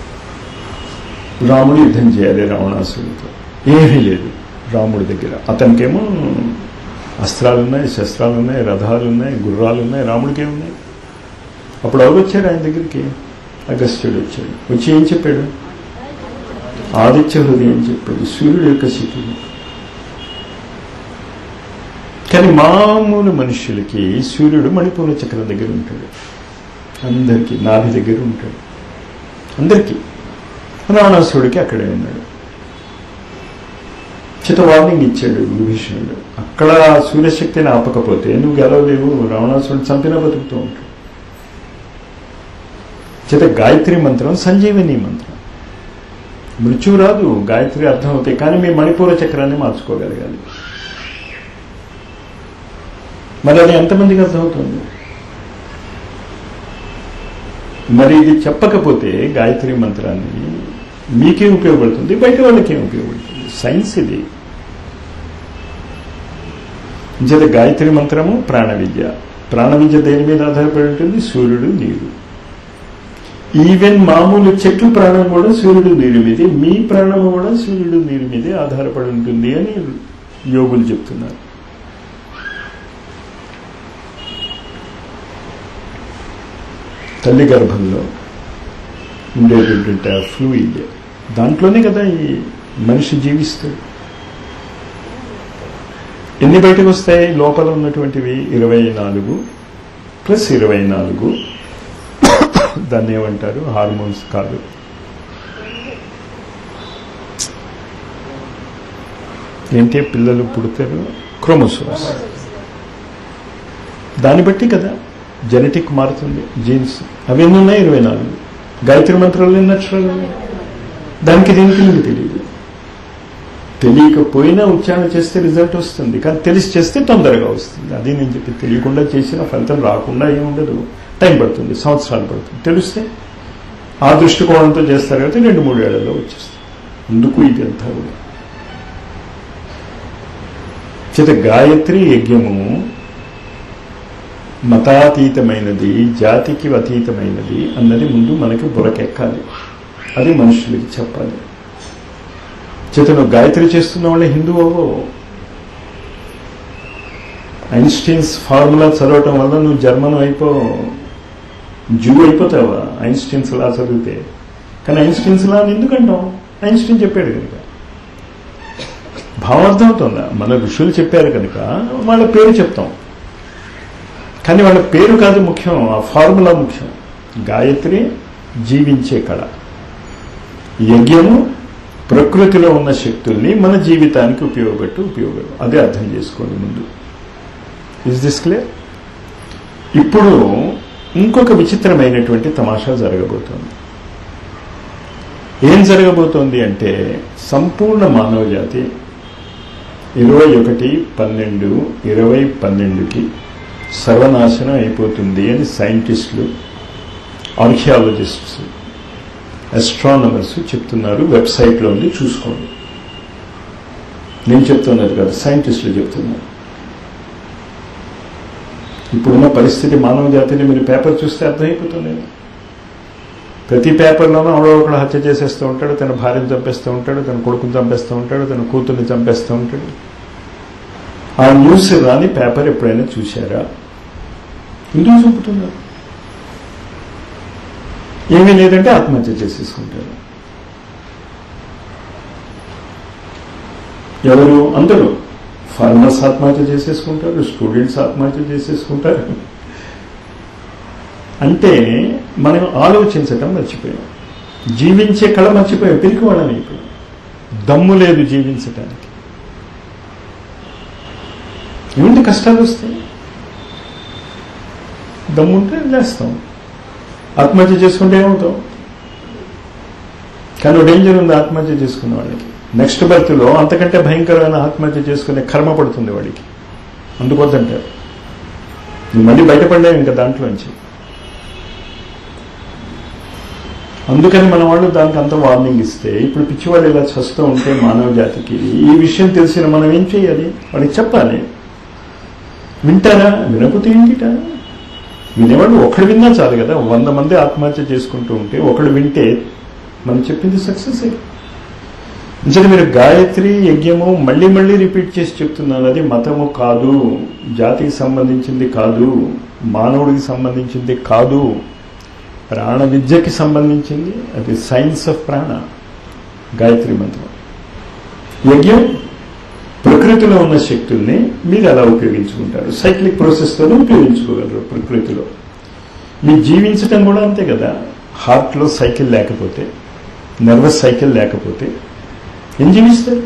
రాముడు యుద్ధం చేయాలి రావణాసుడితో ఏమీ లేదు రాముడి దగ్గర అతనికేమో అస్త్రాలు ఉన్నాయి శస్త్రాలు ఉన్నాయి రథాలు ఉన్నాయి గుర్రాలు ఉన్నాయి రాముడికి ఏమున్నాయి అప్పుడు ఎవరు వచ్చారు ఆయన దగ్గరికి అగస్త్యుడు వచ్చాడు వచ్చి ఏం చెప్పాడు ఆదిత్య హృదయం చెప్పాడు సూర్యుడు యొక్క శక్తి కానీ మామూలు మనుషులకి సూర్యుడు మణిపూర్ణ చక్రం దగ్గర ఉంటాడు అందరికీ నాభి దగ్గర ఉంటాడు అందరికీ రావణాసుడికి అక్కడే ఉన్నాడు చిత వార్నింగ్ ఇచ్చాడు విభీషణుడు అక్కడ సూర్యశక్తిని ఆపకపోతే నువ్వు గెలవలేవు రావణాసుడు చంపినా బతుకుతూ ఉంటాడు చేత గాయత్రి మంత్రం సంజీవిని మంత్రం మృత్యువు రాదు గాయత్రి అర్థం అవుతాయి కానీ మీ మణిపూర చక్రాన్ని మార్చుకోగలగాలి మరి అది ఎంతమందికి అర్థమవుతుంది మరి ఇది చెప్పకపోతే గాయత్రి మంత్రాన్ని మీకేం ఉపయోగపడుతుంది బయట వాళ్ళకేం ఉపయోగపడుతుంది సైన్స్ ఇది చేత గాయత్రి మంత్రము ప్రాణ విద్య ప్రాణ విద్య దేని మీద ఆధారపడి ఉంటుంది సూర్యుడు నీరు ఈవెన్ మామూలు చెట్లు ప్రాణం కూడా సూర్యుడు నీరు మీదే మీ ప్రాణము కూడా సూర్యుడు నీరు మీదే ఆధారపడి ఉంటుంది అని యోగులు చెప్తున్నారు తల్లి గర్భంలో ఉండేటటువంటి ఆ ఫ్లూయిడ్ దాంట్లోనే కదా ఈ మనిషి జీవిస్తాడు ఎన్ని బయటకు వస్తాయి లోపల ఉన్నటువంటివి ఇరవై నాలుగు ప్లస్ ఇరవై నాలుగు దాన్ని ఏమంటారు హార్మోన్స్ కాదు ఏంటి పిల్లలు పుడతారు క్రోమోసోమ్స్ దాన్ని బట్టి కదా జెనెటిక్ మారుతుంది జీన్స్ అవి ఎన్ని ఉన్నాయి ఇరవై నాలుగు గాయత్రి మంత్రాలు ఎన్ని అక్షరాలు ఉన్నాయి? దానికి దీనికి మీకు తెలియదు తెలియకపోయినా ఉచ్చారణ చేస్తే రిజల్ట్ వస్తుంది కానీ తెలిసి చేస్తే తొందరగా వస్తుంది అది నేను చెప్పి తెలియకుండా చేసిన ఫలితం రాకుండా ఏముండదు టైం పడుతుంది సంవత్సరాలు పడుతుంది తెలిస్తే ఆ దృష్టికోణంతో చేస్తారు కాబట్టి రెండు మూడు ఏళ్లలో వచ్చేస్తుంది ఎందుకు ఇది అంతా కూడా చేత గాయత్రి యజ్ఞము మతాతీతమైనది జాతికి అతీతమైనది అన్నది ముందు మనకి బురకెక్కాలి అది మనుషులకి చెప్పాలి చేత నువ్వు గాయత్రి చేస్తున్న వాళ్ళే హిందూ అవ్వో ఐన్స్టీన్స్ ఫార్ములా చదవటం వల్ల నువ్వు జర్మన్ అయిపో జూ అయిపోతావా ఐన్స్టీన్స్ లా చదివితే కానీ ఐన్స్టీన్స్ లా అని ఎందుకంటాం ఐన్స్టీన్ చెప్పాడు కనుక భావం అర్థమవుతుందా మన ఋషులు చెప్పారు కనుక వాళ్ళ పేరు చెప్తాం కానీ వాళ్ళ పేరు కాదు ముఖ్యం ఆ ఫార్ములా ముఖ్యం గాయత్రి జీవించే కళ యజ్ఞము ప్రకృతిలో ఉన్న శక్తుల్ని మన జీవితానికి ఉపయోగపెట్టు ఉపయోగం అదే అర్థం చేసుకోండి ముందు ఇస్ దిస్ క్లియర్ ఇప్పుడు ఇంకొక విచిత్రమైనటువంటి తమాషా జరగబోతోంది ఏం జరగబోతోంది అంటే సంపూర్ణ మానవ జాతి ఇరవై ఒకటి పన్నెండు ఇరవై పన్నెండుకి సర్వనాశనం అయిపోతుంది అని సైంటిస్టులు ఆర్కియాలజిస్ట్స్ అస్ట్రానమర్స్ చెప్తున్నారు వెబ్సైట్లో ఉంది చూసుకోండి నేను చెప్తున్నది కాదు సైంటిస్టులు చెప్తున్నారు ఇప్పుడున్న పరిస్థితి మానవ జాతిని మీరు పేపర్ చూస్తే అర్థమైపోతుంది ప్రతి పేపర్లోనూ ఎవడో ఒకడు హత్య చేసేస్తూ ఉంటాడు తన భార్యను చంపేస్తూ ఉంటాడు తన కొడుకుని చంపేస్తూ ఉంటాడు తన కూతుర్ని చంపేస్తూ ఉంటాడు ఆ న్యూస్ రాని పేపర్ ఎప్పుడైనా చూశారా ఎందుకు చంపుతున్నారు ఏమీ లేదంటే ఆత్మహత్య చేసేసుకుంటారు ఎవరు అందరూ ఫార్మర్స్ ఆత్మహత్య చేసేసుకుంటారు స్టూడెంట్స్ ఆత్మహత్య చేసేసుకుంటారు అంటే మనం ఆలోచించటం మర్చిపోయాం జీవించే కళ మర్చిపోయాం పిరికి వాళ్ళని అయిపోయాం దమ్ము లేదు జీవించటానికి ఏమిటి కష్టాలు వస్తాయి దమ్ముంటే లేస్తాం ఆత్మహత్య చేసుకుంటే ఏమవుతాం కానీ డేంజర్ ఉంది ఆత్మహత్య చేసుకున్న వాళ్ళకి నెక్స్ట్ బర్త్లో అంతకంటే భయంకరమైన ఆత్మహత్య చేసుకునే కర్మ పడుతుంది వాడికి అందుకొద్దంటారు నువ్వు మళ్ళీ బయటపడలేవు ఇంకా దాంట్లోంచి అందుకని మన వాళ్ళు దానికి అంత వార్నింగ్ ఇస్తే ఇప్పుడు పిచ్చివాడు ఇలా చస్తూ ఉంటే మానవ జాతికి ఈ విషయం తెలిసిన మనం ఏం చేయాలి వాడికి చెప్పాలి వింటారా వినకపోతే ఏంటిట వినేవాడు ఒకడు విన్నా చాలు కదా వంద మంది ఆత్మహత్య చేసుకుంటూ ఉంటే ఒకడు వింటే మనం చెప్పింది సక్సెస్ నిజంగా మీరు గాయత్రి యజ్ఞము మళ్ళీ మళ్ళీ రిపీట్ చేసి చెప్తున్నాను అది మతము కాదు జాతికి సంబంధించింది కాదు మానవుడికి సంబంధించింది కాదు ప్రాణ విద్యకి సంబంధించింది అది సైన్స్ ఆఫ్ ప్రాణ గాయత్రి మంత్రం యజ్ఞం ప్రకృతిలో ఉన్న శక్తుల్ని మీరు ఎలా ఉపయోగించుకుంటారు సైక్లిక్ ప్రాసెస్తోనే ఉపయోగించుకోగలరు ప్రకృతిలో మీరు జీవించటం కూడా అంతే కదా హార్ట్లో సైకిల్ లేకపోతే నర్వస్ సైకిల్ లేకపోతే ఏం జీవిస్తారు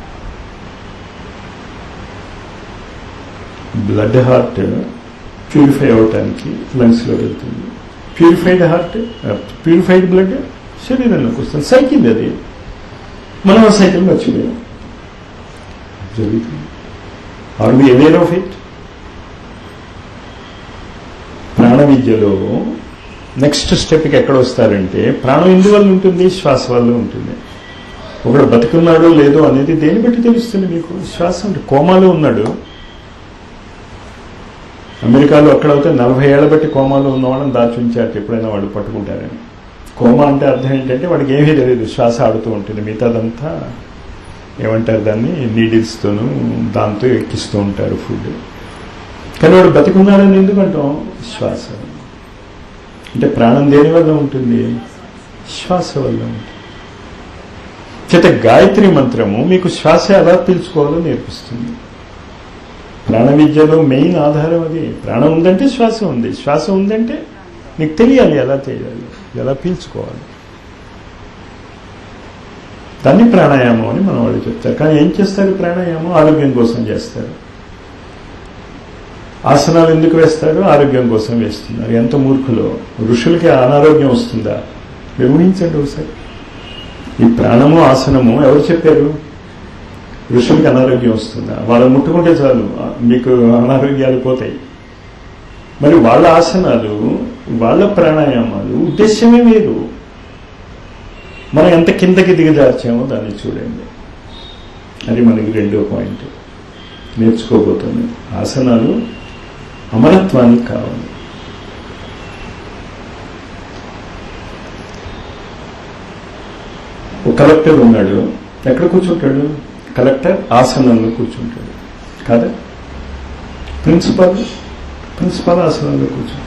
బ్లడ్ హార్ట్ ప్యూరిఫై అవటానికి లంగ్స్లో వెళ్తుంది ప్యూరిఫైడ్ హార్ట్ ప్యూరిఫైడ్ బ్లడ్ శరీరంలోకి వస్తుంది సైకిల్ అది మనం ఆ సైకిల్ మర్చిపోయాం జరుగుతుంది are we aware of it ప్రాణ విద్యలో నెక్స్ట్ స్టెప్కి ఎక్కడ వస్తారంటే ప్రాణం ఎందువల్ల ఉంటుంది శ్వాస వల్ల ఉంటుంది ఒకడు బతుకున్నాడో లేదో అనేది దేని బట్టి తెలుస్తుంది మీకు శ్వాస అంటే కోమాలో ఉన్నాడు అమెరికాలో అక్కడ అయితే నలభై ఏళ్ల బట్టి కోమాలో ఉన్నవాళ్ళని దాచి ఉంచారు ఎప్పుడైనా వాళ్ళు పట్టుకుంటారని కోమా అంటే అర్థం ఏంటంటే వాడికి ఏమీ తెలియదు శ్వాస ఆడుతూ ఉంటుంది మిగతాదంతా ఏమంటారు దాన్ని నీడిల్స్తోనూ దాంతో ఎక్కిస్తూ ఉంటారు ఫుడ్ కానీ వాడు బతికున్నాడని ఎందుకంటాం శ్వాస అంటే ప్రాణం దేని వల్ల ఉంటుంది శ్వాస వల్ల ఉంటుంది చేత గాయత్రి మంత్రము మీకు శ్వాస ఎలా పీల్చుకోవాలో నేర్పిస్తుంది ప్రాణ విద్యలో మెయిన్ ఆధారం అది ప్రాణం ఉందంటే శ్వాస ఉంది శ్వాస ఉందంటే నీకు తెలియాలి ఎలా చేయాలి ఎలా పీల్చుకోవాలి దాన్ని ప్రాణాయామం అని మన వాళ్ళు చెప్తారు కానీ ఏం చేస్తారు ప్రాణాయామం ఆరోగ్యం కోసం చేస్తారు ఆసనాలు ఎందుకు వేస్తారు ఆరోగ్యం కోసం వేస్తున్నారు ఎంత మూర్ఖులో ఋషులకి అనారోగ్యం వస్తుందా ఊహించండి ఒకసారి ఈ ప్రాణము ఆసనము ఎవరు చెప్పారు ఋషులకి అనారోగ్యం వస్తుందా వాళ్ళని ముట్టుకుంటే చాలు మీకు అనారోగ్యాలు పోతాయి మరి వాళ్ళ ఆసనాలు వాళ్ళ ప్రాణాయామాలు ఉద్దేశ్యమే వేరు మనం ఎంత కిందకి దిగజార్చామో దాన్ని చూడండి అది మనకి రెండో పాయింట్ నేర్చుకోబోతుంది ఆసనాలు అమరత్వానికి కావాలి ఒక కలెక్టర్ ఉన్నాడు ఎక్కడ కూర్చుంటాడు కలెక్టర్ ఆసనంలో కూర్చుంటాడు కాదా ప్రిన్సిపాల్ ప్రిన్సిపాల్ ఆసనంలో కూర్చుంటాడు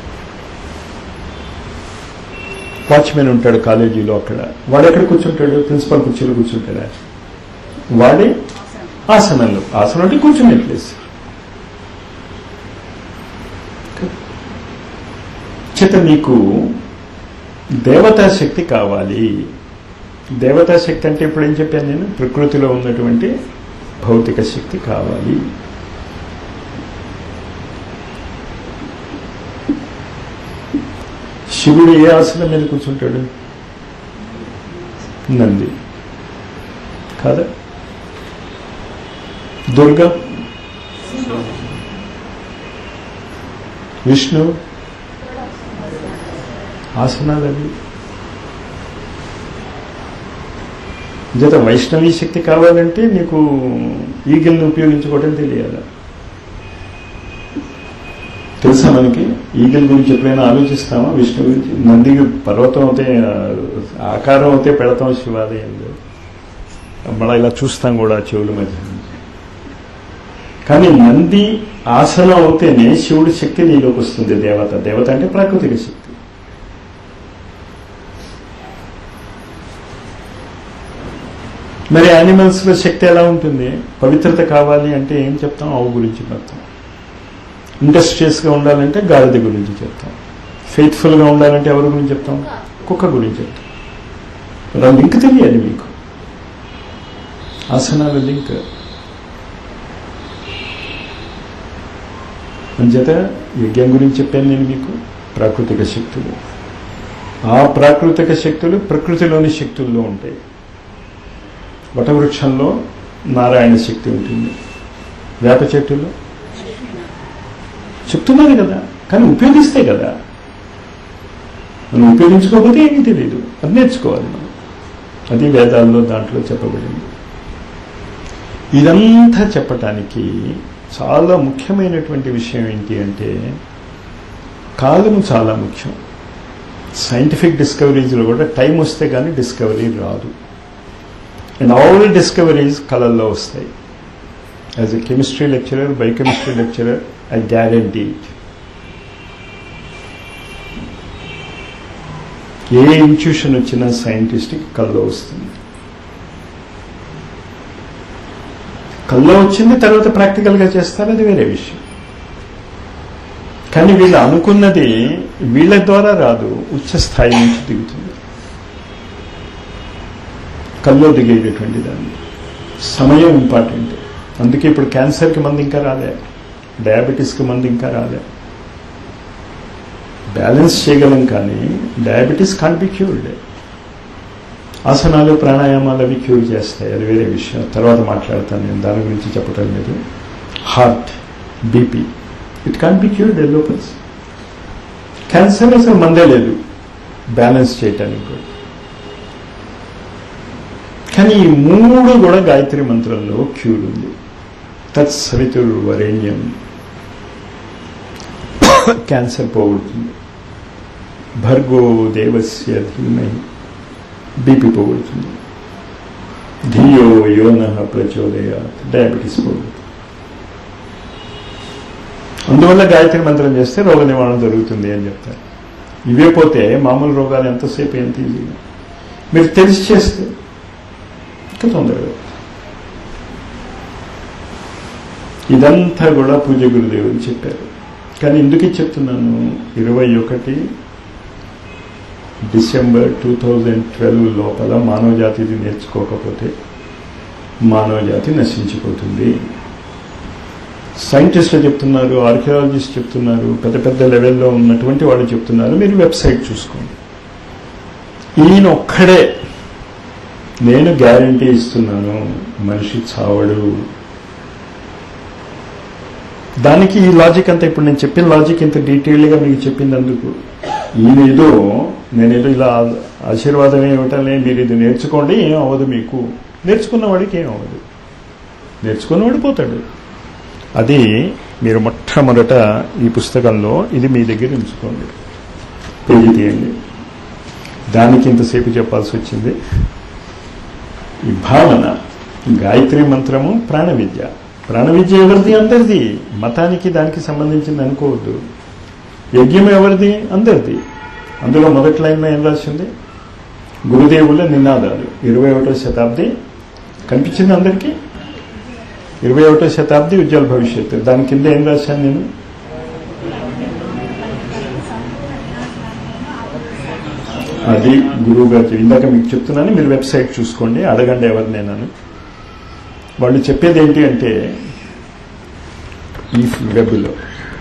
వాచ్మెన్ ఉంటాడు కాలేజీలో అక్కడ వాడు ఎక్కడ కూర్చుంటాడు ప్రిన్సిపాల్ కుర్చీలో కూర్చుంటాడా వాడే ఆసనంలో ఆసనం అంటే కూర్చునే ప్లేస్ చేత నీకు దేవతా శక్తి కావాలి దేవతా శక్తి అంటే ఇప్పుడు ఏం చెప్పాను నేను ప్రకృతిలో ఉన్నటువంటి భౌతిక శక్తి కావాలి శివుడు ఏ ఆసనం మీద కూర్చుంటాడు నంది కాదా దుర్గా విష్ణు ఆసనాలు అవి జత వైష్ణవీ శక్తి కావాలంటే నీకు ఈగిల్ని ఉపయోగించుకోవడం తెలియాలి తెలుసా మనకి ఈగిల్ గురించి ఎప్పుడైనా ఆలోచిస్తామా విష్ణు గురించి నందికి పర్వతం అయితే ఆకారం అయితే పెడతాం శివాలయంలో మళ్ళీ ఇలా చూస్తాం కూడా చెవుల మధ్య కానీ నంది ఆసనం అవుతేనే శివుడి శక్తి నీలోకి వస్తుంది దేవత దేవత అంటే ప్రాకృతిక శక్తి మరి యానిమల్స్ లో శక్తి ఎలా ఉంటుంది పవిత్రత కావాలి అంటే ఏం చెప్తాం ఆవు గురించి చెప్తాం ఇండస్ట్రియస్ గా ఉండాలంటే గాడిద గురించి చెప్తాం ఫెయిత్ఫుల్ గా ఉండాలంటే ఎవరి గురించి చెప్తాం కుక్క గురించి చెప్తాం మరి ఆ లింక్ తెలియాలి మీకు ఆసనాల లింక్ అంచేత యజ్ఞం గురించి చెప్పాను నేను మీకు ప్రాకృతిక శక్తులు ఆ ప్రాకృతిక శక్తులు ప్రకృతిలోని శక్తుల్లో ఉంటాయి వటవృక్షంలో నారాయణ శక్తి ఉంటుంది వేప చెట్టులో చెప్తున్నది కదా కానీ ఉపయోగిస్తే కదా మనం ఉపయోగించుకోకపోతే ఏమీ తెలియదు అది నేర్చుకోవాలి మనం అది వేదాల్లో దాంట్లో చెప్పబడింది ఇదంతా చెప్పటానికి చాలా ముఖ్యమైనటువంటి విషయం ఏంటి అంటే కాలము చాలా ముఖ్యం సైంటిఫిక్ డిస్కవరీస్లో కూడా టైం వస్తే కానీ డిస్కవరీ రాదు అండ్ ఆల్ డిస్కవరీస్ కళల్లో వస్తాయి as a chemistry lecturer biochemistry lecturer I guarantee it ఏ ఇన్స్టిట్యూషన్ వచ్చినా సైంటిస్ట్కి కల్లో వస్తుంది కల్లో వచ్చింది తర్వాత ప్రాక్టికల్గా చేస్తారు అది వేరే విషయం కానీ వీళ్ళు అనుకున్నది వీళ్ళ ద్వారా రాదు ఉచ్చ స్థాయి నుంచి దిగుతుంది కల్లో దిగేటటువంటి దాన్ని సమయం ఇంపార్టెంట్ అందుకే ఇప్పుడు క్యాన్సర్కి మంది ఇంకా రాలే డయాబెటీస్కి మంది ఇంకా రాలే బ్యాలెన్స్ చేయగలం కానీ డయాబెటీస్ కాన్ బి క్యూర్డ్ ఆసనాలు ప్రాణాయామాలు అవి క్యూర్ చేస్తాయి అది వేరే విషయం తర్వాత మాట్లాడతాను నేను దాని గురించి చెప్పటం లేదు heart BP it can be cured ఎల్లోపల్స్ క్యాన్సర్ అసలు మందే లేదు బ్యాలెన్స్ చేయటానికి కూడా కానీ ఈ మూడు కూడా గాయత్రి మంత్రంలో క్యూర్ ఉంది తత్ సవితుర్ వరేణ్యం క్యాన్సర్ పోగొడుతుంది భర్గో దేవస్య ధీమహి బీపీ పోగొడుతుంది ధియో యోన ప్రచోదయ డయాబెటీస్ పోగొడుతుంది అందువల్ల గాయత్రి మంత్రం చేస్తే రోగ నివారణ జరుగుతుంది అని చెప్తారు ఇవే పోతే మామూలు రోగాలు ఎంతసేపు ఎంత ఈజీగా మీరు తెలిసి చేస్తే ఇంకా తొందరగా ఇదంతా కూడా పూజ గురుదేవులు చెప్పారు కానీ ఎందుకు చెప్తున్నాను ఇరవై ఒకటి డిసెంబర్ టూ థౌజండ్ ట్వెల్వ్ లోపల మానవ జాతిది నేర్చుకోకపోతే మానవ జాతి నశించిపోతుంది సైంటిస్టులు చెప్తున్నారు ఆర్కియాలజిస్ట్ చెప్తున్నారు పెద్ద పెద్ద లెవెల్లో ఉన్నటువంటి వాళ్ళు చెప్తున్నారు మీరు వెబ్సైట్ చూసుకోండి ఈయన ఒక్కడే నేను గ్యారంటీ ఇస్తున్నాను మనిషి చావడు దానికి ఈ లాజిక్ అంతా ఇప్పుడు నేను చెప్పిన లాజిక్ ఇంత డీటెయిల్గా మీకు చెప్పినందుకు ఈయన ఏదో నేనేదో ఇలా ఆశీర్వాదం ఏమిటలే మీరు ఇది నేర్చుకోండి ఏం అవ్వదు మీకు నేర్చుకున్న వాడికి ఏం అవ్వదు నేర్చుకున్నవాడు పోతాడు అది మీరు మొట్టమొదట ఈ పుస్తకంలో ఇది మీ దగ్గర ఉంచుకోండి పేజీ తీయండి దానికి ఇంతసేపు చెప్పాల్సి వచ్చింది ఈ భావన గాయత్రి మంత్రము ప్రాణ విద్య ప్రాణ విద్య ఎవరిది అందరిది మతానికి దానికి సంబంధించింది అనుకోవద్దు యజ్ఞం ఎవరిది అందరిది అందులో మొదటి లైన్లో ఏం రాసింది గురుదేవుల నినాదాలు ఇరవై ఒకటో శతాబ్ది కనిపించింది అందరికీ ఇరవై ఒకటో శతాబ్ది ఉజ్వల భవిష్యత్తు దాని కింద ఏం రాశాను నేను అది గురువు గారు ఇందాక మీకు చెప్తున్నాను మీరు వెబ్సైట్ చూసుకోండి అడగండి ఎవరినైనాను వాళ్ళు చెప్పేది ఏంటి అంటే ఈ వెబ్లో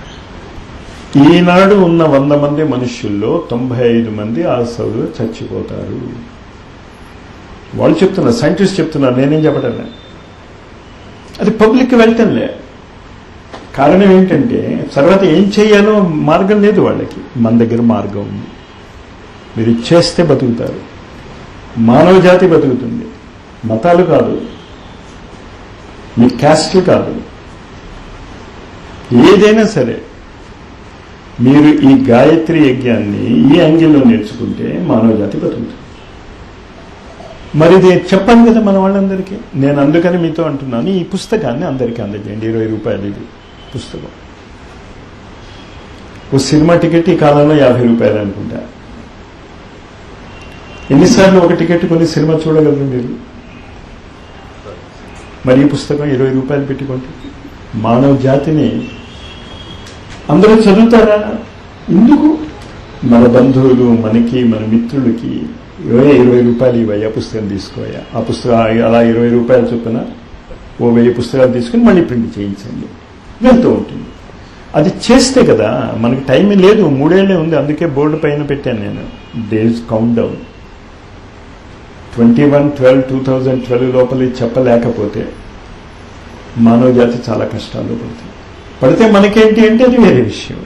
ఈనాడు ఉన్న వంద మంది మనుష్యుల్లో తొంభై ఐదు మంది ఆ సౌలు చచ్చిపోతారు వాళ్ళు చెప్తున్నారు సైంటిస్ట్ చెప్తున్నారు నేనేం చెప్పడం అది పబ్లిక్ వెళ్తంలే కారణం ఏంటంటే తర్వాత ఏం చేయాలో మార్గం లేదు వాళ్ళకి మన దగ్గర మార్గం ఉంది మీరు చేస్తే బతుకుతారు మానవ జాతి బతుకుతుంది మతాలు కాదు మీ క్యాస్ట్లు కాదు ఏదైనా సరే మీరు ఈ గాయత్రి యజ్ఞాన్ని ఈ యాంగిల్లో నేర్చుకుంటే మానవ జాతి బతుకుతుంది మరి ఇది చెప్పాను కదా మన వాళ్ళందరికీ నేను అందుకని మీతో అంటున్నాను ఈ పుస్తకాన్ని అందరికీ అందజేయండి ఇరవై రూపాయలు ఇది పుస్తకం ఓ సినిమా టికెట్ ఈ కాలంలో యాభై రూపాయలు అనుకుంటా ఎన్నిసార్లు ఒక టికెట్ కొని సినిమా చూడగలరు మీరు మరి ఈ పుస్తకం ఇరవై రూపాయలు పెట్టుకోండి మానవ జాతిని అందరూ చదువుతారా ఎందుకు మన బంధువులు మనకి మన మిత్రులకి ఇరవై ఇరవై రూపాయలు ఇవ్వయ్యా పుస్తకం తీసుకోయా ఆ పుస్తకం అలా ఇరవై రూపాయలు చొప్పున ఓ వెయ్యి పుస్తకాలు తీసుకుని మళ్ళీ ప్రింట్ చేయించండి వెళ్తూ ఉంటుంది అది చేస్తే కదా మనకి టైం లేదు మూడేళ్లే ఉంది అందుకే బోర్డు పైన పెట్టాను నేను days countdown twenty one twelve two thousand twelve లోపల చెప్పలేకపోతే మానవ జాతి చాలా కష్టాల్లో పడుతుంది పడితే మనకేంటి అంటే అది వేరే విషయం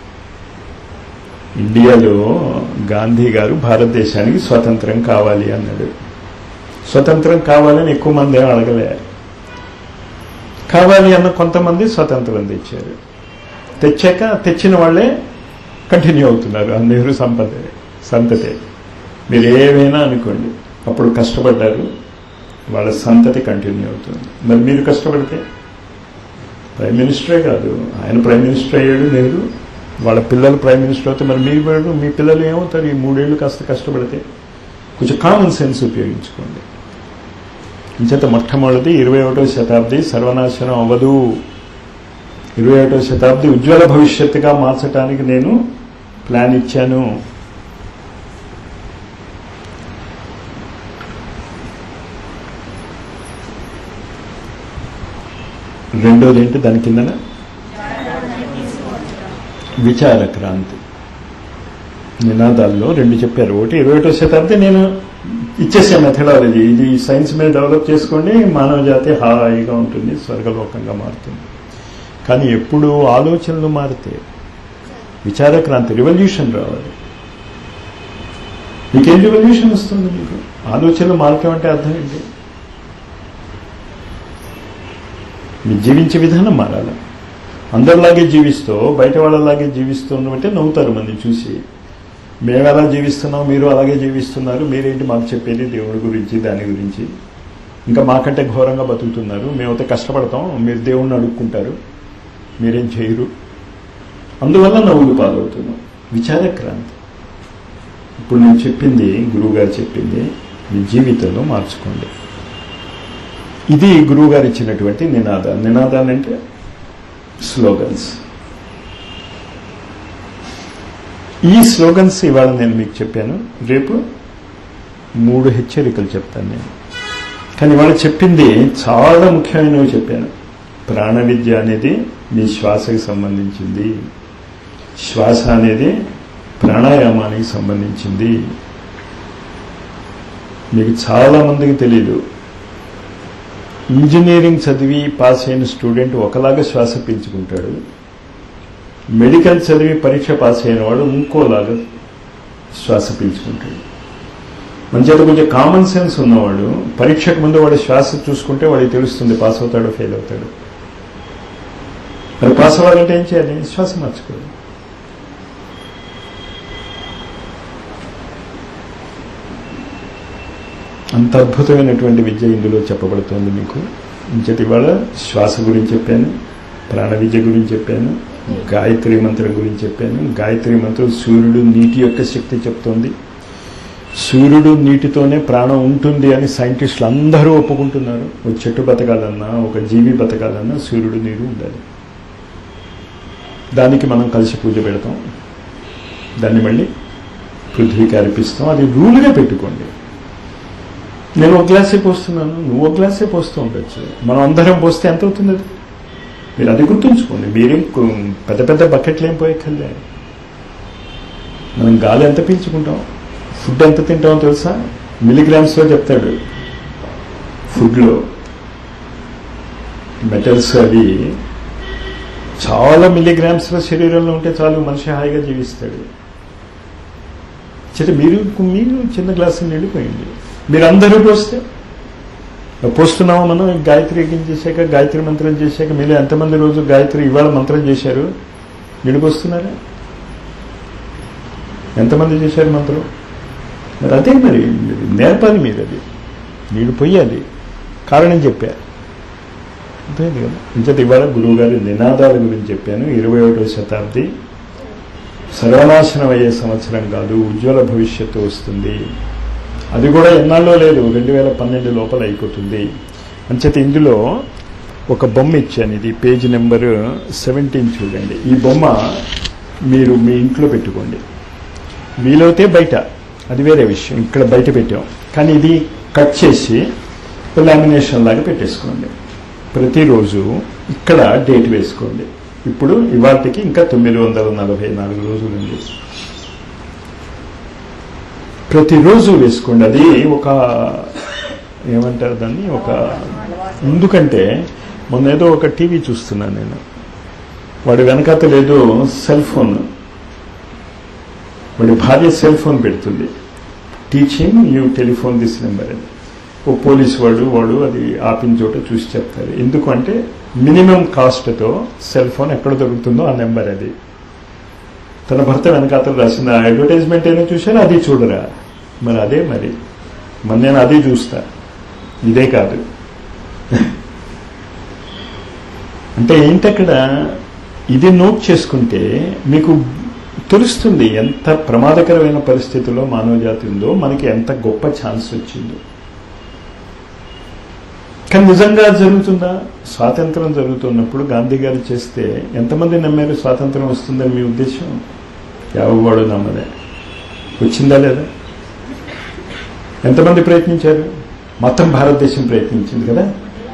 ఇండియాలో గాంధీ గారు భారతదేశానికి స్వతంత్రం కావాలి అన్నాడు స్వతంత్రం కావాలని ఎక్కువ మంది ఏం అడగలే కావాలి అన్న కొంతమంది స్వతంత్రం తెచ్చారు తెచ్చాక తెచ్చిన వాళ్ళే కంటిన్యూ అవుతున్నారు ఆ నెహ్రూ సంపద సంతతే మీరు ఏమైనా అనుకోండి అప్పుడు కష్టపడ్డారు వాళ్ళ సంతతి కంటిన్యూ అవుతుంది మరి మీరు కష్టపడితే ప్రైమ్ మినిస్టరే కాదు ఆయన ప్రైమ్ మినిస్టర్ అయ్యాడు నెహ్రూ వాళ్ళ పిల్లలు ప్రైమ్ మినిస్టర్ అవుతే మరి మీరు కూడా మీ పిల్లలు ఏమవుతారు ఈ మూడేళ్ళు కాస్త కష్టపడితే కొంచెం కామన్ సెన్స్ ఉపయోగించుకోండి ఇంచేత మొట్టమొదటిది ఇరవై ఒకటో శతాబ్ది సర్వనాశనం అవ్వదు ఇరవై ఒకటో శతాబ్ది ఉజ్వల భవిష్యత్తుగా మార్చడానికి నేను ప్లాన్ ఇచ్చాను రెండోది ఏంటి దాని కిందన విచార క్రాంతి నినాదాల్లో రెండు చెప్పారు ఒకటి ఇరవై ఒకటో శతాబ్ది నేను ఇచ్చేసే మెథడాలజీ ఇది సైన్స్ మీద డెవలప్ చేసుకోండి మానవ జాతి హాయిగా ఉంటుంది స్వర్గలోకంగా మారుతుంది కానీ ఎప్పుడు ఆలోచనలు మారితే విచార క్రాంతి రివల్యూషన్ రావాలి మీకేం రివల్యూషన్ వస్తుంది మీకు ఆలోచనలు మారటం అంటే అర్థం ఏంటి మీ జీవించే విధానం మారాలి అందరిలాగే జీవిస్తూ బయట వాళ్ళలాగే జీవిస్తున్నట్టే నవ్వుతారు మంది చూసి మేము ఎలా జీవిస్తున్నాం మీరు అలాగే జీవిస్తున్నారు మీరేంటి మాకు చెప్పేది దేవుడి గురించి దాని గురించి ఇంకా మాకంటే ఘోరంగా బతుకుతున్నారు మేమైతే కష్టపడతాం మీరు దేవుణ్ణి అడుక్కుంటారు మీరేం చేయరు అందువల్ల నవ్వులు పాలవుతున్నాం విచార క్రాంతి ఇప్పుడు నేను చెప్పింది గురువుగారు చెప్పింది మీ జీవితంలో మార్చుకోండి ఇది గురువుగారు ఇచ్చినటువంటి నినాదాలు నినాదాలు అంటే స్లోగన్స్ ఈ స్లోగన్స్ ఇవాళ నేను మీకు చెప్పాను రేపు మూడు హెచ్చరికలు చెప్తాను నేను కానీ ఇవాళ చెప్పింది చాలా ముఖ్యమైనవి చెప్పాను ప్రాణ విద్య అనేది మీ శ్వాసకి సంబంధించింది శ్వాస అనేది ప్రాణాయామానికి సంబంధించింది మీకు చాలా మందికి తెలియదు ఇంజనీరింగ్ చదివి పాస్ అయిన స్టూడెంట్ ఒకలాగా శ్వాస పీల్చుకుంటాడు మెడికల్ చదివి పరీక్ష పాస్ అయిన వాడు ఇంకోలాగా శ్వాస పీల్చుకుంటాడు మంచిగా కొంచెం కామన్ సెన్స్ ఉన్నవాడు పరీక్షకు ముందు వాడు శ్వాస చూసుకుంటే వాడికి తెలుస్తుంది పాస్ అవుతాడో ఫెయిల్ అవుతాడు మరి పాస్ అవ్వాలంటే ఏం చేయాలి శ్వాస మార్చుకోవాలి అంత అద్భుతమైనటువంటి విద్య ఇందులో చెప్పబడుతోంది మీకు ఇంకటి ఇవాళ శ్వాస గురించి చెప్పాను ప్రాణ విద్య గురించి చెప్పాను గాయత్రి మంత్రం గురించి చెప్పాను గాయత్రి మంత్రం సూర్యుడు నీటి యొక్క శక్తి చెప్తోంది సూర్యుడు నీటితోనే ప్రాణం ఉంటుంది అని సైంటిస్టులు అందరూ ఒప్పుకుంటున్నారు ఒక చెట్టు బతకాలన్నా ఒక జీవి బతకాలన్నా సూర్యుడు నీరు ఉండాలి దానికి మనం కలిసి పూజ పెడతాం దాన్ని మళ్ళీ పృథ్వీకి అర్పిస్తాం అది రూల్గా పెట్టుకోండి నేను ఒక గ్లాసే పోస్తున్నాను నువ్వు ఒక గ్లాసే పోస్తూ ఉండొచ్చు మనం అందరం పోస్తే ఎంత అవుతుంది అది మీరు అది గుర్తుంచుకోండి మీరేం కు- పెద్ద పెద్ద బకెట్లు ఏం పోయక్కర్లే మనం గాలి ఎంత పీల్చుకుంటాం ఫుడ్ ఎంత తింటామో తెలుసా మిలిగ్రామ్స్లో చెప్తాడు ఫుడ్లో మెటల్స్ అవి చాలా మిలిగ్రామ్స్లో శరీరంలో ఉంటే చాలు మనిషి హాయిగా జీవిస్తాడు చిన్న మీరు మీరు చిన్న గ్లాసు నీళ్ళు పోయండి మీరు అందరూ పోస్తే పోస్తున్నాము మనం గాయత్రి యజ్ఞం చేశాక గాయత్రి మంత్రం చేశాక మీరు ఎంతమంది రోజు గాయత్రి ఇవాళ మంత్రం చేశారు నీళ్ళు పోస్తున్నారా ఎంతమంది చేశారు మంత్రం మరి అదే మరి మీరు నేర్పాలి మీరు అది నీళ్ళు పొయ్యాలి కారణం చెప్పా అంతే కదా ఇంకటి ఇవాళ గురువు గారి నినాదాల గురించి చెప్పాను ఇరవై ఒకటో శతాబ్ది సర్వనాశనం అయ్యే సంవత్సరం కాదు ఉజ్వల భవిష్యత్తు వస్తుంది అది కూడా ఎన్నాళ్ళో లేదు రెండు వేల పన్నెండు లోపల అయిపోతుంది అంచేత ఇందులో ఒక బొమ్మ ఇచ్చాను ఇది పేజ్ నెంబర్ సెవెంటీన్ చూడండి ఈ బొమ్మ మీరు మీ ఇంట్లో పెట్టుకోండి వీలైతే బయట అది వేరే విషయం ఇక్కడ బయట పెట్టాం కానీ ఇది కట్ చేసి లామినేషన్ లాగా పెట్టేసుకోండి ప్రతిరోజు ఇక్కడ డేట్ వేసుకోండి ఇప్పుడు ఇవాటికి ఇంకా తొమ్మిది వందల నలభై నాలుగు రోజులు ఉంది ప్రతిరోజు వేసుకోండి అది ఒక ఏమంటారు దాన్ని ఒక ఎందుకంటే మొన్న ఏదో ఒక టీవీ చూస్తున్నాను నేను వాడి వెనకాత లేదు సెల్ ఫోన్ వాడి భార్య సెల్ ఫోన్ పెడుతుంది teaching you telephone this number అని ఓ పోలీస్ వాడు వాడు అది ఆపిన చోట చూసి చెప్తారు ఎందుకంటే మినిమం కాస్ట్తో సెల్ ఫోన్ ఎక్కడ దొరుకుతుందో ఆ నెంబర్ అది తన భర్త వెనకాతలు రాసిన ఆ అడ్వర్టైజ్మెంట్ అయినా చూశారా అది చూడరా మరి అదే మరి మరి నేను అదే చూస్తా ఇదే కాదు అంటే ఏంటక్కడ ఇది నోట్ చేసుకుంటే మీకు తెలుస్తుంది ఎంత ప్రమాదకరమైన పరిస్థితుల్లో మానవ జాతి ఉందో మనకి ఎంత గొప్ప ఛాన్స్ వచ్చిందో కానీ నిజంగా జరుగుతుందా స్వాతంత్రం జరుగుతున్నప్పుడు గాంధీ గారు చేస్తే ఎంతమంది నమ్మారు స్వాతంత్రం వస్తుందని మీ ఉద్దేశం ఎవరు నమ్మలే వచ్చిందా లేదా ఎంతమంది ప్రయత్నించారు మొత్తం భారతదేశం ప్రయత్నించింది కదా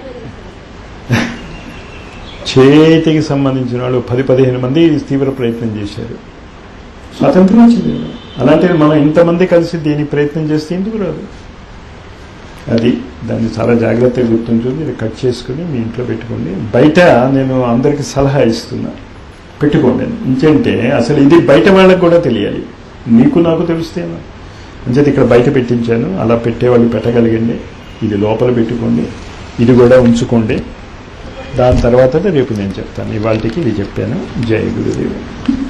చేతికి సంబంధించిన వాళ్ళు పది పదిహేను మంది తీవ్ర ప్రయత్నం చేశారు స్వాతంత్రం వచ్చింది కదా. అలాంటిది మనం ఇంతమంది కలిసి దీని ప్రయత్నం చేస్తే ఎందుకు రాదు అది దాన్ని చాలా జాగ్రత్తగా గుర్తుంచుకుని ఇది కట్ చేసుకుని మీ ఇంట్లో పెట్టుకోండి బయట నేను అందరికి సలహా ఇస్తున్నా పెట్టుకోండి ఇంకేంటే అసలు ఇది బయట వాళ్ళకి కూడా తెలియాలి నీకు నాకు తెలుస్తేనా అంచేత ఇక్కడ బయట పెట్టించాను అలా పెట్టేవాళ్ళు పెట్టగలిగండి ఇది లోపల పెట్టుకోండి ఇది కూడా ఉంచుకోండి దాని తర్వాత రేపు నేను చెప్తాను ఇవాళకి ఇది చెప్పాను జయ గురుదేవి